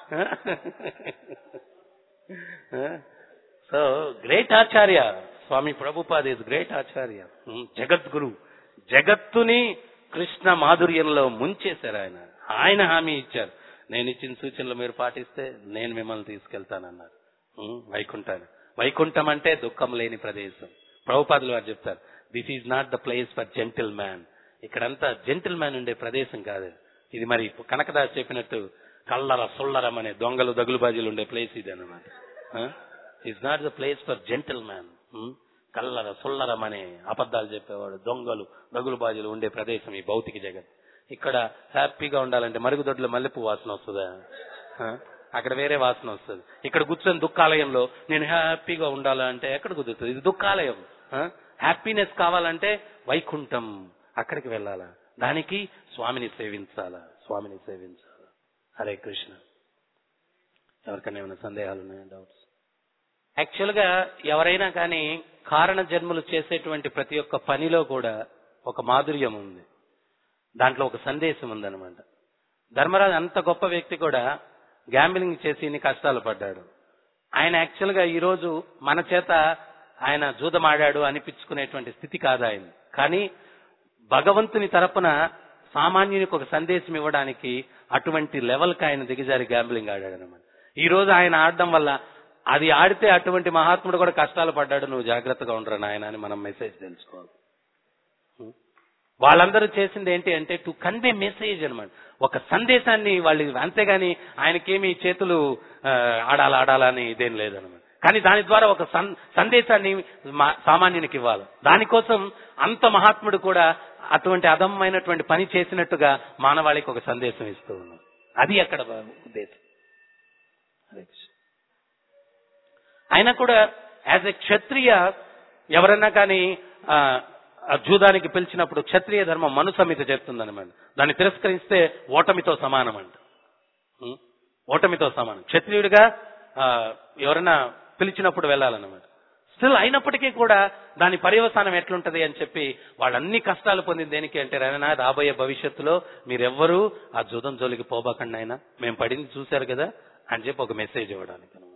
so great Acharya Swami Prabhupad is great Acharya um, జగద్గురు జగత్తుని కృష్ణ మాధుర్యంలో ముంచేశారు ఆయన ఆయన హామీ ఇచ్చారు నేను ఇచ్చిన సూచనలు మీరు పాటిస్తే నేను మిమ్మల్ని తీసుకెళ్తానన్నారు ఉం, వైకుంఠాన్ని వైకుంఠం అంటే దుఃఖం లేని ప్రదేశం ప్రభుపాదులు వారు చెప్తారు this is not the place for gentleman ఇక్కడంతా జెంటిల్ మ్యాన్ ఉండే ప్రదేశం కాదు ఇది మరి కనకదాస్ చెప్పినట్టు కల్లర సుల్లరం అనే దొంగలు దగులుబాజీలు ఉండే ప్లేస్ ఇది అనమాట it's not the place for gentleman కల్లర సుల్లరం అనే అబద్ధాలు చెప్పేవాడు దొంగలు దగులుబాజీలు ఉండే ప్రదేశం ఈ భౌతిక జగత్ ఇక్కడ హ్యాపీగా ఉండాలంటే మరుగుదొడ్లో మల్లెపూ వాసన వస్తుందా ఆ? అక్కడ వేరే వాసన వస్తుంది ఇక్కడ కూర్చొని దుఃఖాలయంలో నేను హ్యాపీగా ఉండాలంటే ఎక్కడ కుదురుతుంది ఇది దుఃఖాలయం హ్యాపీనెస్ కావాలంటే వైకుంఠం అక్కడికి వెళ్ళాలా దానికి స్వామిని సేవించాలా స్వామిని సేవించాలా హరే కృష్ణ ఎవరికైనా ఏమైనా సందేహాలు ఉన్నాయా డౌట్స్ యాక్చువల్ గా ఎవరైనా కానీ కారణ జన్మలు చేసేటువంటి ప్రతి ఒక్క పనిలో కూడా ఒక మాధుర్యం ఉంది దాంట్లో ఒక సందేశం ఉందన్నమాట ధర్మరాజు అంత గొప్ప వ్యక్తి కూడా గ్యాంబ్లింగ్ చేసి ఇన్ని కష్టాలు పడ్డాడు ఆయన యాక్చువల్ గా ఈ రోజు మన చేత ఆయన జూదమాడాడు అనిపించుకునేటువంటి స్థితి కాదు ఆయన కానీ భగవంతుని తరపున సామాన్యునికి ఒక సందేశం ఇవ్వడానికి అటువంటి లెవెల్కి ఆయన దిగజారి గ్యాంబ్లింగ్ ఆడాడు అనమాట ఈ రోజు ఆయన ఆడడం వల్ల అది ఆడితే అటువంటి మహాత్ముడు కూడా కష్టాలు పడ్డాడు నువ్వు జాగ్రత్తగా ఉండరా నాయన అని మనం మెసేజ్ తెలుసుకోవాలి వాళ్ళందరూ చేసింది ఏంటి అంటే టు కన్వే మెసేజ్ అన్నమాట ఒక సందేశాన్ని వాళ్ళు అంతేగాని ఆయనకేమి చేతులు ఆ, ఆడాలా ఆడాలా అని ఇదేం లేదనమాట కానీ దాని ద్వారా ఒక సన్- సందేశాన్ని మా- సామాన్యునికి ఇవ్వాలి దానికోసం అంత మహాత్ముడు కూడా అటువంటి అదమ్మైనటువంటి పని చేసినట్టుగా మానవాళికి ఒక సందేశం ఇస్తూ ఉన్నాడు అది అక్కడ ఉద్దేశం హరే కృష్ణ. అయినా కూడా యాజ్ ఎ క్షత్రియ ఎవరన్నా కానీ ఆ, ఆ జూదానికి పిలిచినప్పుడు క్షత్రియ ధర్మం మనుసమిత చేస్తుందన్నమాట దాన్ని తిరస్కరిస్తే ఓటమితో సమానం అంట ఉం? ఓటమితో సమానం క్షత్రియుడిగా ఆ, ఎవరైనా పిలిచినప్పుడు వెళ్ళాలన్నమాట స్టిల్ అయినప్పటికీ కూడా దాని పర్యవసానం ఎట్లుంటది అని చెప్పి వాళ్ళన్ని కష్టాలు పొందింది దేనికి అంటే రాయనా రాబోయే భవిష్యత్తులో మీరెవ్వరూ ఆ జూదం జోలికి పోబాకండి ఆయన మేము పడింది చూశారు కదా అని చెప్పి ఒక మెసేజ్ ఇవ్వడానికి అన్నమాట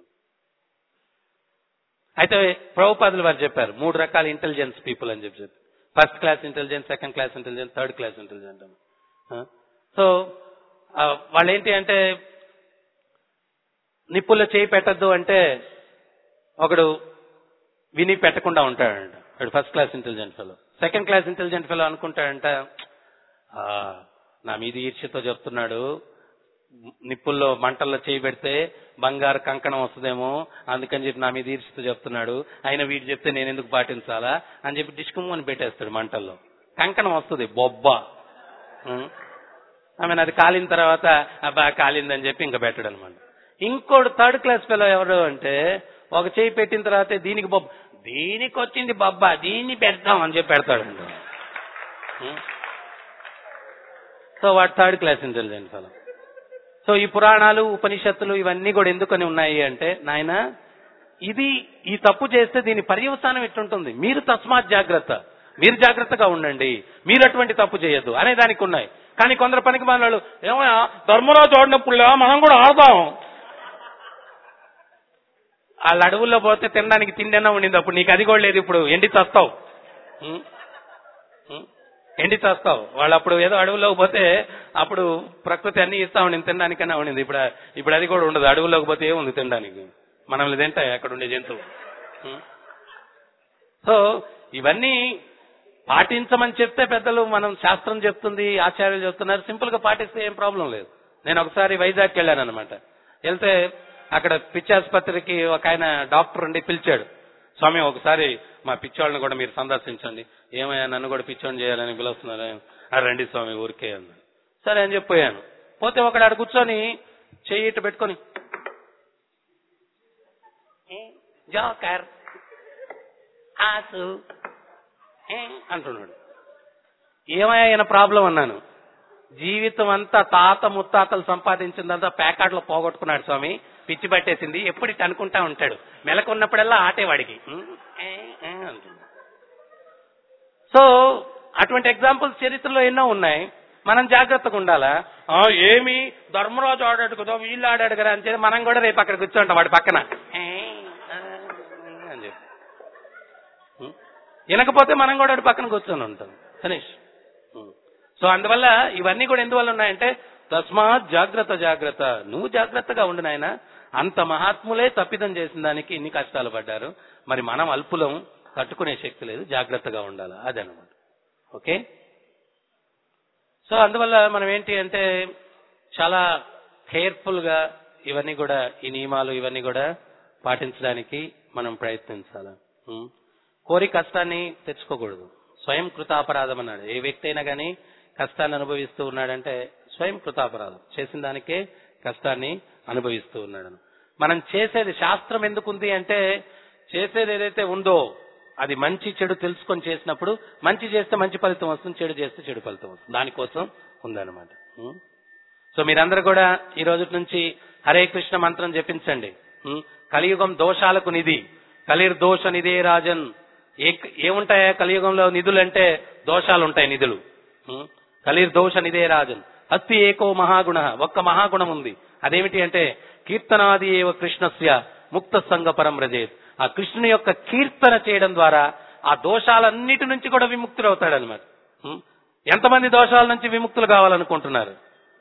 అయితే ప్రభుపాదులు వారు చెప్పారు మూడు రకాల ఇంటెలిజెన్స్ పీపుల్ అని చెప్పి చెప్పి first class intelligence second class intelligence third class intelligence so వాళ్ళు ఏంటి అంటే నిప్పుల్లో చేయి పెట్టద్దు అంటే ఒకడు విని పెట్టకుండా ఉంటాడంట వాడు first class intelligent fellow second class intelligent fellow అనుకుంటాడంట "ఆ, నా మీద ఈర్ష్యతో చెప్తున్నాడు నిప్పుల్లో మంటల్లో చేయి పెడితే బంగారు కంకణం వస్తుందేమో అందుకని చెప్పి నా మీద ఈర్ష్యతో చెప్తున్నాడు ఆయన వీడు చెప్తే నేను ఎందుకు పాటించాలా అని చెప్పి డిస్కుమ్ అని పెట్టేస్తాడు మంటల్లో కంకణం వస్తుంది బొబ్బ ఉం. ఆమె అది కాలిన తర్వాత అబ్బా కాలిందని చెప్పి ఇంకా పెట్టడు అనమాట ఇంకోటి థర్డ్ క్లాస్ పిల్ల ఎవరు అంటే ఒక చేయి పెట్టిన తర్వాత దీనికి బొబ్బ దీనికి వచ్చింది బొబ్బ దీన్ని పెడతాం అని చెప్పి పెడతాడు సో వాడు third class intelligent fellow so ఈ పురాణాలు ఉపనిషత్తులు ఇవన్నీ కూడా ఎందుకని ఉన్నాయి అంటే నాయన ఇది ఈ తప్పు చేస్తే దీని పర్యవసానం ఎట్లుంటుంది మీరు తస్మాత్ జాగ్రత్త మీరు జాగ్రత్తగా ఉండండి మీరు అటువంటి తప్పు చేయొద్దు అనే దానికి ఉన్నాయి కానీ కొందరు పనికి వాళ్ళు ఏమయ్యా ధర్మరాజు ఆడినప్పుడు మనం కూడా ఆడదాం వాళ్ళ అడవుల్లో పోతే తినడానికి తిండైనా ఉండింది అప్పుడు నీకు అది కూడా లేదు ఇప్పుడు ఎండి చస్తావు ఉం? ఉం? ఎండి చస్తావు వాళ్ళు అప్పుడు ఏదో అడవుల్లోకి పోతే అప్పుడు ప్రకృతి అన్ని ఇస్తా ఉండింది తినడానికన్నా ఉండింది ఇప్పుడు ఇప్పుడు అది కూడా ఉండదు అడవుల్లోకి పోతే ఏముంది తినడానికి మనల్ని తింటాయి అక్కడ ఉండే జంతువు ఉం? సో ఇవన్నీ పాటించమని చెప్తే పెద్దలు మనం శాస్త్రం చెప్తుంది ఆచార్యులు చెప్తున్నారు సింపుల్ గా పాటిస్తే ఏం ప్రాబ్లం లేదు నేను ఒకసారి వైజాగ్కి వెళ్ళాను అనమాట వెళ్తే అక్కడ పిచ్చి ఆసుపత్రికి ఒక ఆయన డాక్టర్ ఉండి పిలిచాడు స్వామి ఒకసారి మా పిచ్చోళ్ళని కూడా మీరు సందర్శించండి ఏమయ్యా నన్ను కూడా పిచ్చోని చేయాలని పిలుస్తున్నారు "ఆ, రండి స్వామి ఊరికే అన్నాడు సరే అని చెప్పాను పోతే ఒకడు ఆడ కూర్చొని చెయ్యి ఇటు పెట్టుకొని "ఏ, జోకర్ ఆసు ఏ అంటున్నాడు ఏమయ్యా ఈయన ప్రాబ్లం అన్నాను జీవితం అంతా తాత ముత్తాతలు సంపాదించిందంతా ప్యాకాట్లో పోగొట్టుకున్నాడు స్వామి పిచ్చి పట్టేసింది ఎప్పుడు ఇట్ట అనుకుంటా ఉంటాడు మెలకున్నప్పుడల్లా ఆటేవాడికి "ఉమ్, ఏ, ఏ" అంటున్నాడు సో అటువంటి ఎగ్జాంపుల్స్ చరిత్రలో ఎన్నో ఉన్నాయి మనం జాగ్రత్తగా ఉండాలా "ఆ, ఏమి ధర్మరాజు ఆడాడు కదా వీళ్ళు ఆడాడు కదా అని చెప్పి మనం కూడా రేపు అక్కడ కూర్చోంటాం వాడి పక్కన "ఏ, ఆ, అని చెప్పి ఉం? వినకపోతే మనం కూడా వాడి పక్కన కూర్చొని ఉంటాం ఫినిష్ ఉం. సో అందువల్ల ఇవన్నీ కూడా ఎందువల్ల ఉన్నాయంటే తస్మాత్ జాగ్రత్త జాగ్రత్త నువ్వు జాగ్రత్తగా ఉండు నాయన అంత మహాత్ములే తప్పిదం చేసిన దానికి ఇన్ని కష్టాలు పడ్డారు మరి మనం అల్పులం తట్టుకునే శక్తి లేదు జాగ్రత్తగా ఉండాలి అదనమాట ఓకే సో అందువల్ల మనం ఏంటి అంటే చాలా కేర్ఫుల్ గా ఇవన్నీ కూడా ఈ నియమాలు ఇవన్నీ కూడా పాటించడానికి మనం ప్రయత్నించాలి ఉం. కోరి కష్టాన్ని తెచ్చుకోకూడదు స్వయం కృతాపరాధం అన్నాడు ఏ వ్యక్తి అయినా కానీ కష్టాన్ని అనుభవిస్తూ ఉన్నాడంటే స్వయం కృతాపరాధం చేసిన దానికే కష్టాన్ని అనుభవిస్తూ ఉన్నాడు మనం చేసేది శాస్త్రం ఎందుకుంది అంటే చేసేది ఏదైతే ఉందో అది మంచి చెడు తెలుసుకొని చేసినప్పుడు మంచి చేస్తే మంచి ఫలితం వస్తుంది చెడు చేస్తే చెడు ఫలితం వస్తుంది దానికోసం ఉందన్నమాట ఉం? సో మీరందరూ కూడా ఈ రోజు నుంచి హరే కృష్ణ మంత్రం జపించండి ఉం? కలియుగం దోషాలకు నిధి కలిర్ దోష నిధే రాజన్ ఏ ఏముంటాయా కలియుగంలో నిధులు అంటే దోషాలు ఉంటాయి నిధులు ఉం? కలిర్ దోష నిధే రాజన్ అస్తి ఏకో మహాగుణ ఒక్క మహాగుణం ఉంది అదేమిటి అంటే కీర్తనాది ఏవ కృష్ణస్య ముక్త సంగ పరం రజేత్ ఆ కృష్ణుని యొక్క కీర్తన చేయడం ద్వారా ఆ దోషాలన్నిటి నుంచి కూడా విముక్తులు అవుతాడు అనమాట ఎంతమంది దోషాల నుంచి విముక్తులు కావాలనుకుంటున్నారు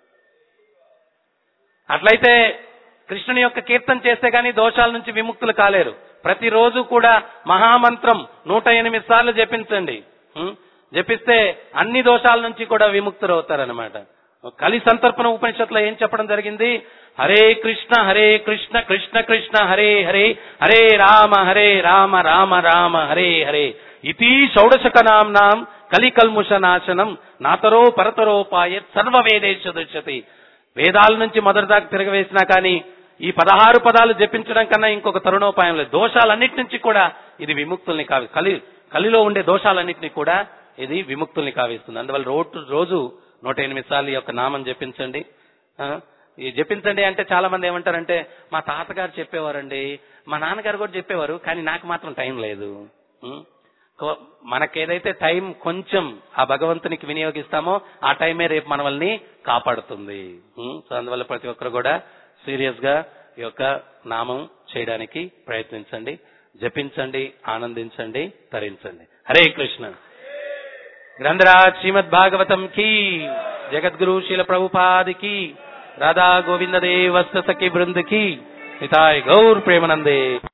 అట్లయితే కృష్ణుని యొక్క కీర్తన చేస్తే గాని దోషాల నుంచి విముక్తులు కాలేరు ప్రతిరోజు కూడా మహామంత్రం నూట ఎనిమిది సార్లు జపించండి ఉం? జపిస్తే అన్ని దోషాల నుంచి కూడా విముక్తులు అవుతారనమాట కలి సంతర్పణ ఉపనిషత్తులో ఏం చెప్పడం జరిగింది హరే కృష్ణ హరే కృష్ణ కృష్ణ కృష్ణ హరే హరే హరే రామ హరే రామ రామ రామ హరే హరే ఇతి షౌడశక నాంనాం కలి కల్ముష నాశనం నాతరో పరతరోపాయ సర్వ వేదేశ దృశ్యతి వేదాల నుంచి మొదటి దాకా తిరగవేసినా కానీ ఈ పదహారు పదాలు జపించడం కన్నా ఇంకొక తరుణోపాయం లేదు దోషాలన్నిటి నుంచి కూడా ఇది విముక్తుల్ని కావి కలి కలిలో ఉండే దోషాలన్నింటినీ కూడా ఇది విముక్తుల్ని కావిస్తుంది అందువల్ల రోజు రోజు నూట ఎనిమిది సార్లు ఈ యొక్క నామం జపించండి ఆ, ఈ జపించండి అంటే చాలా మంది ఏమంటారంటే మా తాతగారు చెప్పేవారండి మా నాన్నగారు కూడా చెప్పేవారు కానీ నాకు మాత్రం టైం లేదు ఉం? కో- మనకేదైతే టైం కొంచెం ఆ భగవంతునికి వినియోగిస్తామో ఆ టైమే రేపు మనల్ని కాపాడుతుంది ఉం? సో అందువల్ల ప్రతి ఒక్కరు కూడా సీరియస్ గా ఈ యొక్క నామం చేయడానికి ప్రయత్నించండి జపించండి ఆనందించండి తరించండి హరే కృష్ణ గ్రంథరాజ్ శ్రీమద్ భాగవతం की జగద్గురు శీల ప్రభుపాद की राधा गोविंद देव वस्त सखी वृंद की हिताय गौर प्रेमानंदे